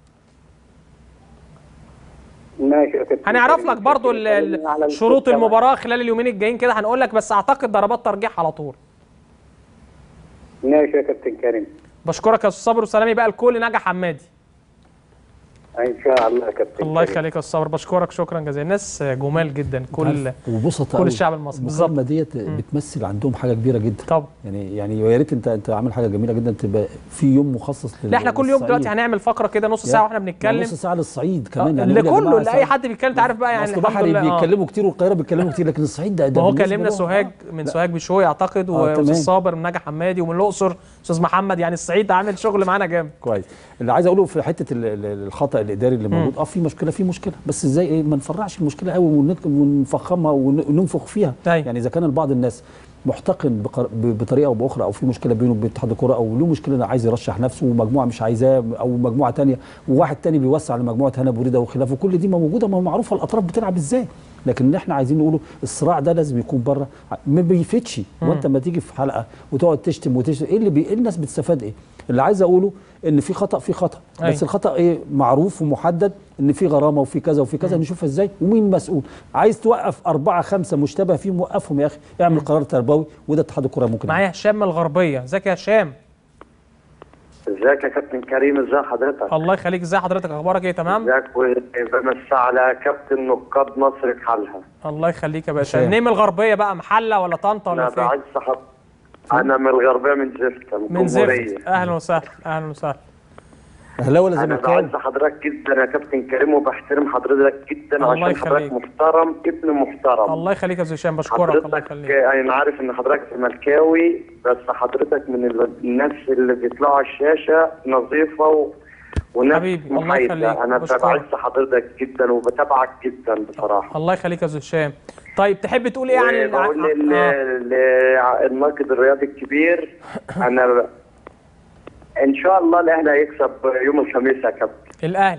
ماشي يا كابتن هنعرف كريم. لك برضو ال- ال- على شروط الكابتن. المباراه خلال اليومين الجايين كده هنقول لك بس اعتقد ضربات ترجيح على طول ماشي يا كابتن كريم بشكرك يا استاذ صابر وسلامي بقى لكل نجا حمادي ان شاء الله يا كابتن الله كريم. يخليك يا استاذ صابر بشكرك شكرا جزيلا الناس جمال جدا كل وبسطاء كل الشعب المصري بالظبط المكالمه ديت بتمثل عندهم حاجه كبيره جدا طبعا يعني يعني ويا ريت انت انت عامل حاجه جميله جدا تبقى في يوم مخصص لل- لا احنا كل يوم دلوقتي للصعيد. هنعمل فقره كده نص يا- ساعه واحنا ما بنتكلم نص ساعه للصعيد آه، كمان يعني نقول يا لكله جماعة لاي ساعة. حد بيتكلم انت عارف بقى يعني اصل الحمد بحري لله آه. بيتكلموا كتير والقاهره بيتكلموا كتير لكن الصعيد ده ده ما هو بالنسبة كلمنا لهم- سوهاج آه. من سوهاج بشوي اعتقد آه، واستاذ تمام. صابر من نجا حمادي ومن الاقصر استاذ محمد يعني الصعيد عامل شغل معانا جامد كويس اللي عايز اقوله في حته ال- ال- الخطا الاداري اللي موجود اه في مشكله في مشكله بس ازاي ايه ما نفرعش المشكله قوي ونك- ونفخمها ون- وننفخ فيها أيوة. يعني اذا كان بعض الناس محتقن بقر- ب- بطريقه او باخرى او في مشكله بينه وبين اتحاد الكوره او له مشكله إنه عايز يرشح نفسه ومجموعه مش عايزاه او مجموعه تانية وواحد تاني بيوسع لمجموعه هنا بوريده وخلافه كل دي ما موجوده ما هو معروفه الاطراف بتلعب ازاي لكن اللي احنا عايزين نقوله الصراع ده لازم يكون بره ما بيفيدش وانت ما تيجي في حلقه وتقعد تشتم وتشتم ايه اللي بي... إيه الناس بتستفاد ايه اللي عايز اقوله ان في خطا في خطا أيوة. بس الخطا ايه معروف ومحدد ان في غرامه وفي كذا وفي كذا نشوفها ازاي ومين مسؤول عايز توقف أربعة خمسة مشتبه فيهم وقفهم يا اخي اعمل قرار تربوي وده اتحاد الكره ممكن معايا هشام من الغربيه ازيك يا هشام ازيك يا كابتن كريم ازي حضرتك الله يخليك ازي حضرتك اخبارك ايه تمام ازيك وبمسي على كابتن نقاد مصر بحالها الله يخليك يا باشا هشام. منين من الغربيه بقى محله ولا طنطا انا ولا فين بعز صحاب انا من الغربيه من زفت من زفت اهلا وسهلا اهلا وسهلا اهلاوي ولا انا زملكاوي بعز حضرتك جدا يا كابتن كريم وبحترم حضرتك جدا الله عشان يخليك. حضرتك محترم ابن محترم الله يخليك يا استاذ هشام بشكرك الله حضرتك يخليك انا عارف ان حضرتك زملكاوي بس حضرتك من ال- الناس اللي بيطلعوا على الشاشه نظيفه و... وناس حبيبي، الله محايدة. يخليك. انا بشكرك. بعز حضرتك جدا وبتابعك جدا بصراحه الله يخليك يا استاذ هشام طيب تحب تقول ايه عن الع- بقول لل- آه. لل- الناقد الرياضي الكبير انا ب- ان شاء الله الاهلي هيكسب يوم الخميس يا كابتن الاهلي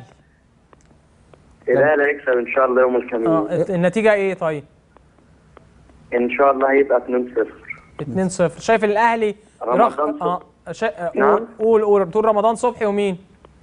الاهلي هيكسب ان شاء الله يوم الخميس اه النتيجه ايه طيب ان شاء الله هيبقى 2-0 2-0 شايف الاهلي رمضان رخ- اه شا... نعم. قول قول قول بتقول رمضان صبحي ومين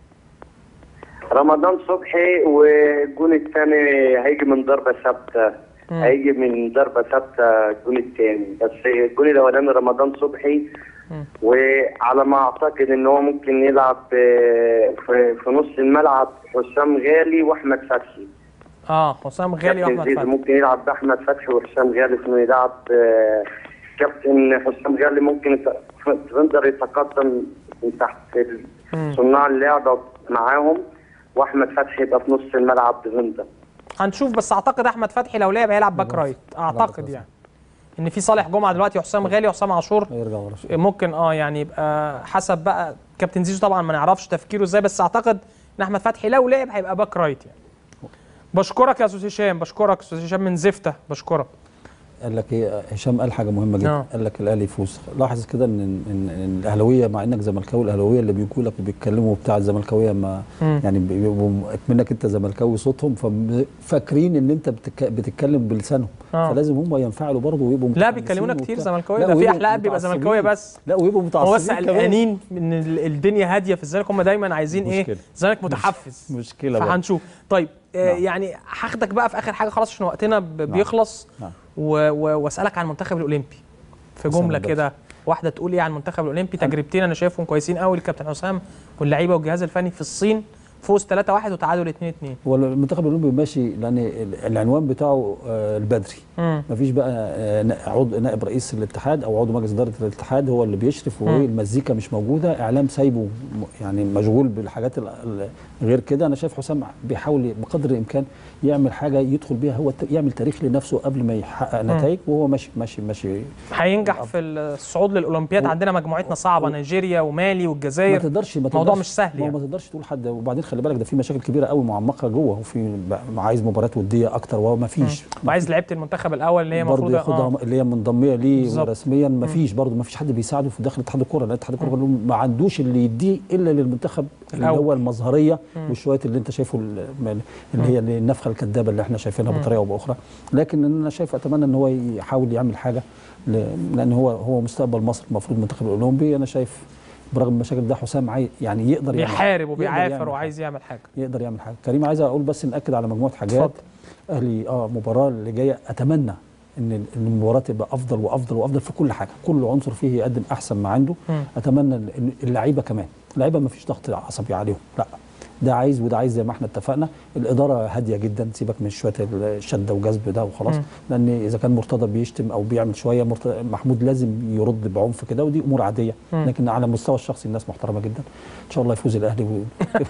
رمضان صبحي والجون الثاني هيجي من ضربه ثابته هيجي من ضربه ثابته الجون الثاني بس الجون الاولاني رمضان صبحي وعلى ما اعتقد ان هو ممكن يلعب آه، في في نص الملعب حسام غالي واحمد فتحي اه حسام غالي كابتن واحمد زيزو فتحي ممكن يلعب باحمد فتحي وحسام غالي في انه يلعب آه، كابتن حسام غالي ممكن يت- يقدر يتقدم من تحت ال- صناع اللعبه معاهم واحمد فتحي يبقى في نص الملعب ديفندر هنشوف بس اعتقد احمد فتحي لو لعب هيلعب باك رايت اعتقد يعني ان في صالح جمعه دلوقتي وحسام غالي وحسام عاشور هيرجع ورا شوية. ممكن اه يعني يبقى حسب بقى كابتن زيزو طبعا ما نعرفش تفكيره ازاي بس اعتقد ان احمد فتحي لو لعب هيبقى باك رايت يعني بشكرك يا استاذ هشام بشكرك استاذ هشام من زفته بشكرك قال لك ايه هشام قال حاجه مهمه جدا آه. قال لك الاهلي يفوز لاحظ كده ان ان, إن الاهلاويه مع انك زملكاوي الاهلاويه اللي بيجوا لك وبيتكلموا بتاع الزملكاويه ما مم. يعني بيبقوا منك انت زملكاوي صوتهم ففاكرين ان انت بتك بتتكلم بلسانهم آه. فلازم هم ينفعلوا برضه ويبقوا لا متحمسين بيكلمونا كتير وبتاع. زملكاويه لا، ده في ويبقوا احلام بيبقى متعصبين. زملكاويه بس لا ويبقوا هو متعصبين بس كمان. قلقانين من ال- الدنيا هاديه في الزمالك هم دايما عايزين ايه مشكلة. الزمالك متحفز مشكله برضه. فهنشوف طيب آه نعم. يعني هاخدك بقى في اخر حاجه خلاص عشان وقتنا ب- بيخلص نعم. و- و- واسالك عن المنتخب الاولمبي في حسام جمله البدري. كده واحده تقول ايه عن المنتخب الاولمبي تجربتين انا شايفهم كويسين قوي الكابتن حسام واللعيبه والجهاز الفني في الصين فوز 3-1 وتعادل 2-2 هو المنتخب الاولمبي ماشي لان ال- العنوان بتاعه آه، البدري مم. مفيش بقى آه، نا- عضو نائب رئيس الاتحاد او عضو مجلس اداره الاتحاد هو اللي بيشرف والمزيكا مش موجوده اعلام سايبه م- يعني مشغول بالحاجات ال- ال- غير كده انا شايف حسام بيحاول بقدر الامكان يعمل حاجه يدخل بيها هو الت- يعمل تاريخ لنفسه قبل ما يحقق نتائج وهو ماشي ماشي ماشي هينجح في الصعود للاولمبياد و- عندنا مجموعتنا صعبه نيجيريا ومالي ما والجزائر تقدرش ما موضوع تقدرش- مش سهل ما هو يعني. ما تقدرش تقول حد وبعدين خلي بالك ده في مشاكل كبيره قوي معمقه جوه وفي ب- عايز مباريات وديه اكتر وما فيش وعايز لعيبه المنتخب الاول اللي هي برضه المفروض ياخدها اللي هي منضميه ليه بالظبط. رسميا ما فيش برضه ما فيش حد بيساعده في داخل اتحاد الكوره لان اتحاد الكوره كله ما عندوش اللي يديه الا للمنتخب اللي الأول. هو المظهريه والشويه اللي انت شايفه ال- اللي هي النفخه الكذابه اللي احنا شايفينها بطريقه او باخرى لكن انا شايف اتمنى ان هو يحاول يعمل حاجه ل- لان هو هو مستقبل مصر المفروض المنتخب الاولمبي انا شايف برغم المشاكل ده حسام عاي يعني يقدر يعمل- بيحارب يقدر وبيعافر يعمل وعايز يعمل حاجه يقدر يعمل حاجه كريم عايز اقول بس ناكد على مجموعه حاجات اتفضل. اهلي اه مباراه اللي جايه اتمنى ان إن المباراه تبقى افضل وافضل وافضل في كل حاجه كل عنصر فيه يقدم احسن ما عنده مم. اتمنى ان اللعيبه كمان اللعيبه ما فيش ضغط عصبي عليهم لا ده عايز وده عايز زي ما احنا اتفقنا الاداره هاديه جدا سيبك من شويه الشده وجذب ده وخلاص مم. لان اذا كان مرتضى بيشتم او بيعمل شويه مرتضى محمود لازم يرد بعنف كده ودي امور عاديه مم. لكن على المستوى الشخصي الناس محترمه جدا ان شاء الله يفوز الاهلي و...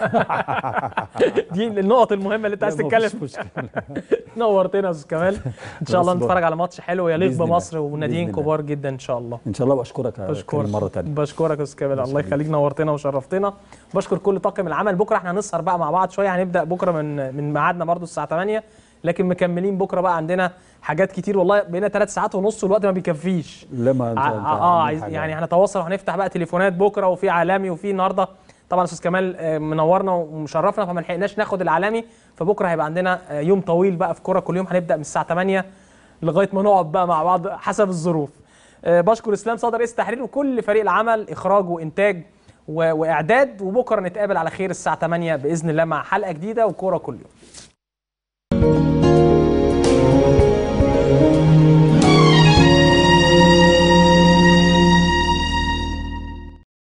دي النقط المهمه اللي انت عايز لا، تتكلم مفيش مشكلة. نورتنا يا استاذ كمال ان شاء الله بس نتفرج على ماتش حلو يليق بإذن الله. بمصر وناديين بإذن الله. كبار جدا ان شاء الله ان شاء الله واشكرك يا كريم مره ثانيه بشكرك يا استاذ كامل الله يخليك نورتنا وشرفتنا بشكر كل طاقم العمل بكره احنا هنسهر بقى مع بعض شويه هنبدا بكره من من ميعادنا برضو الساعه 8 لكن مكملين بكره بقى عندنا حاجات كتير والله بقينا ثلاث ساعات ونص والوقت ما بيكفيش لما انت ع- انت اه عامل عايز حاجة. يعني هنتواصل وهنفتح بقى تليفونات بكره وفي عالمي وفي النهارده طبعا استاذ كمال آه، منورنا ومشرفنا فما لحقناش ناخد العالمي فبكره هيبقى عندنا آه، يوم طويل بقى في كوره كل يوم هنبدا من الساعه 8 لغايه ما نقعد بقى مع بعض حسب الظروف آه، بشكر اسلام صدر رئيس التحرير وكل فريق العمل اخراج وانتاج و- واعداد وبكره نتقابل على خير الساعه 8 باذن الله مع حلقه جديده وكوره كل يوم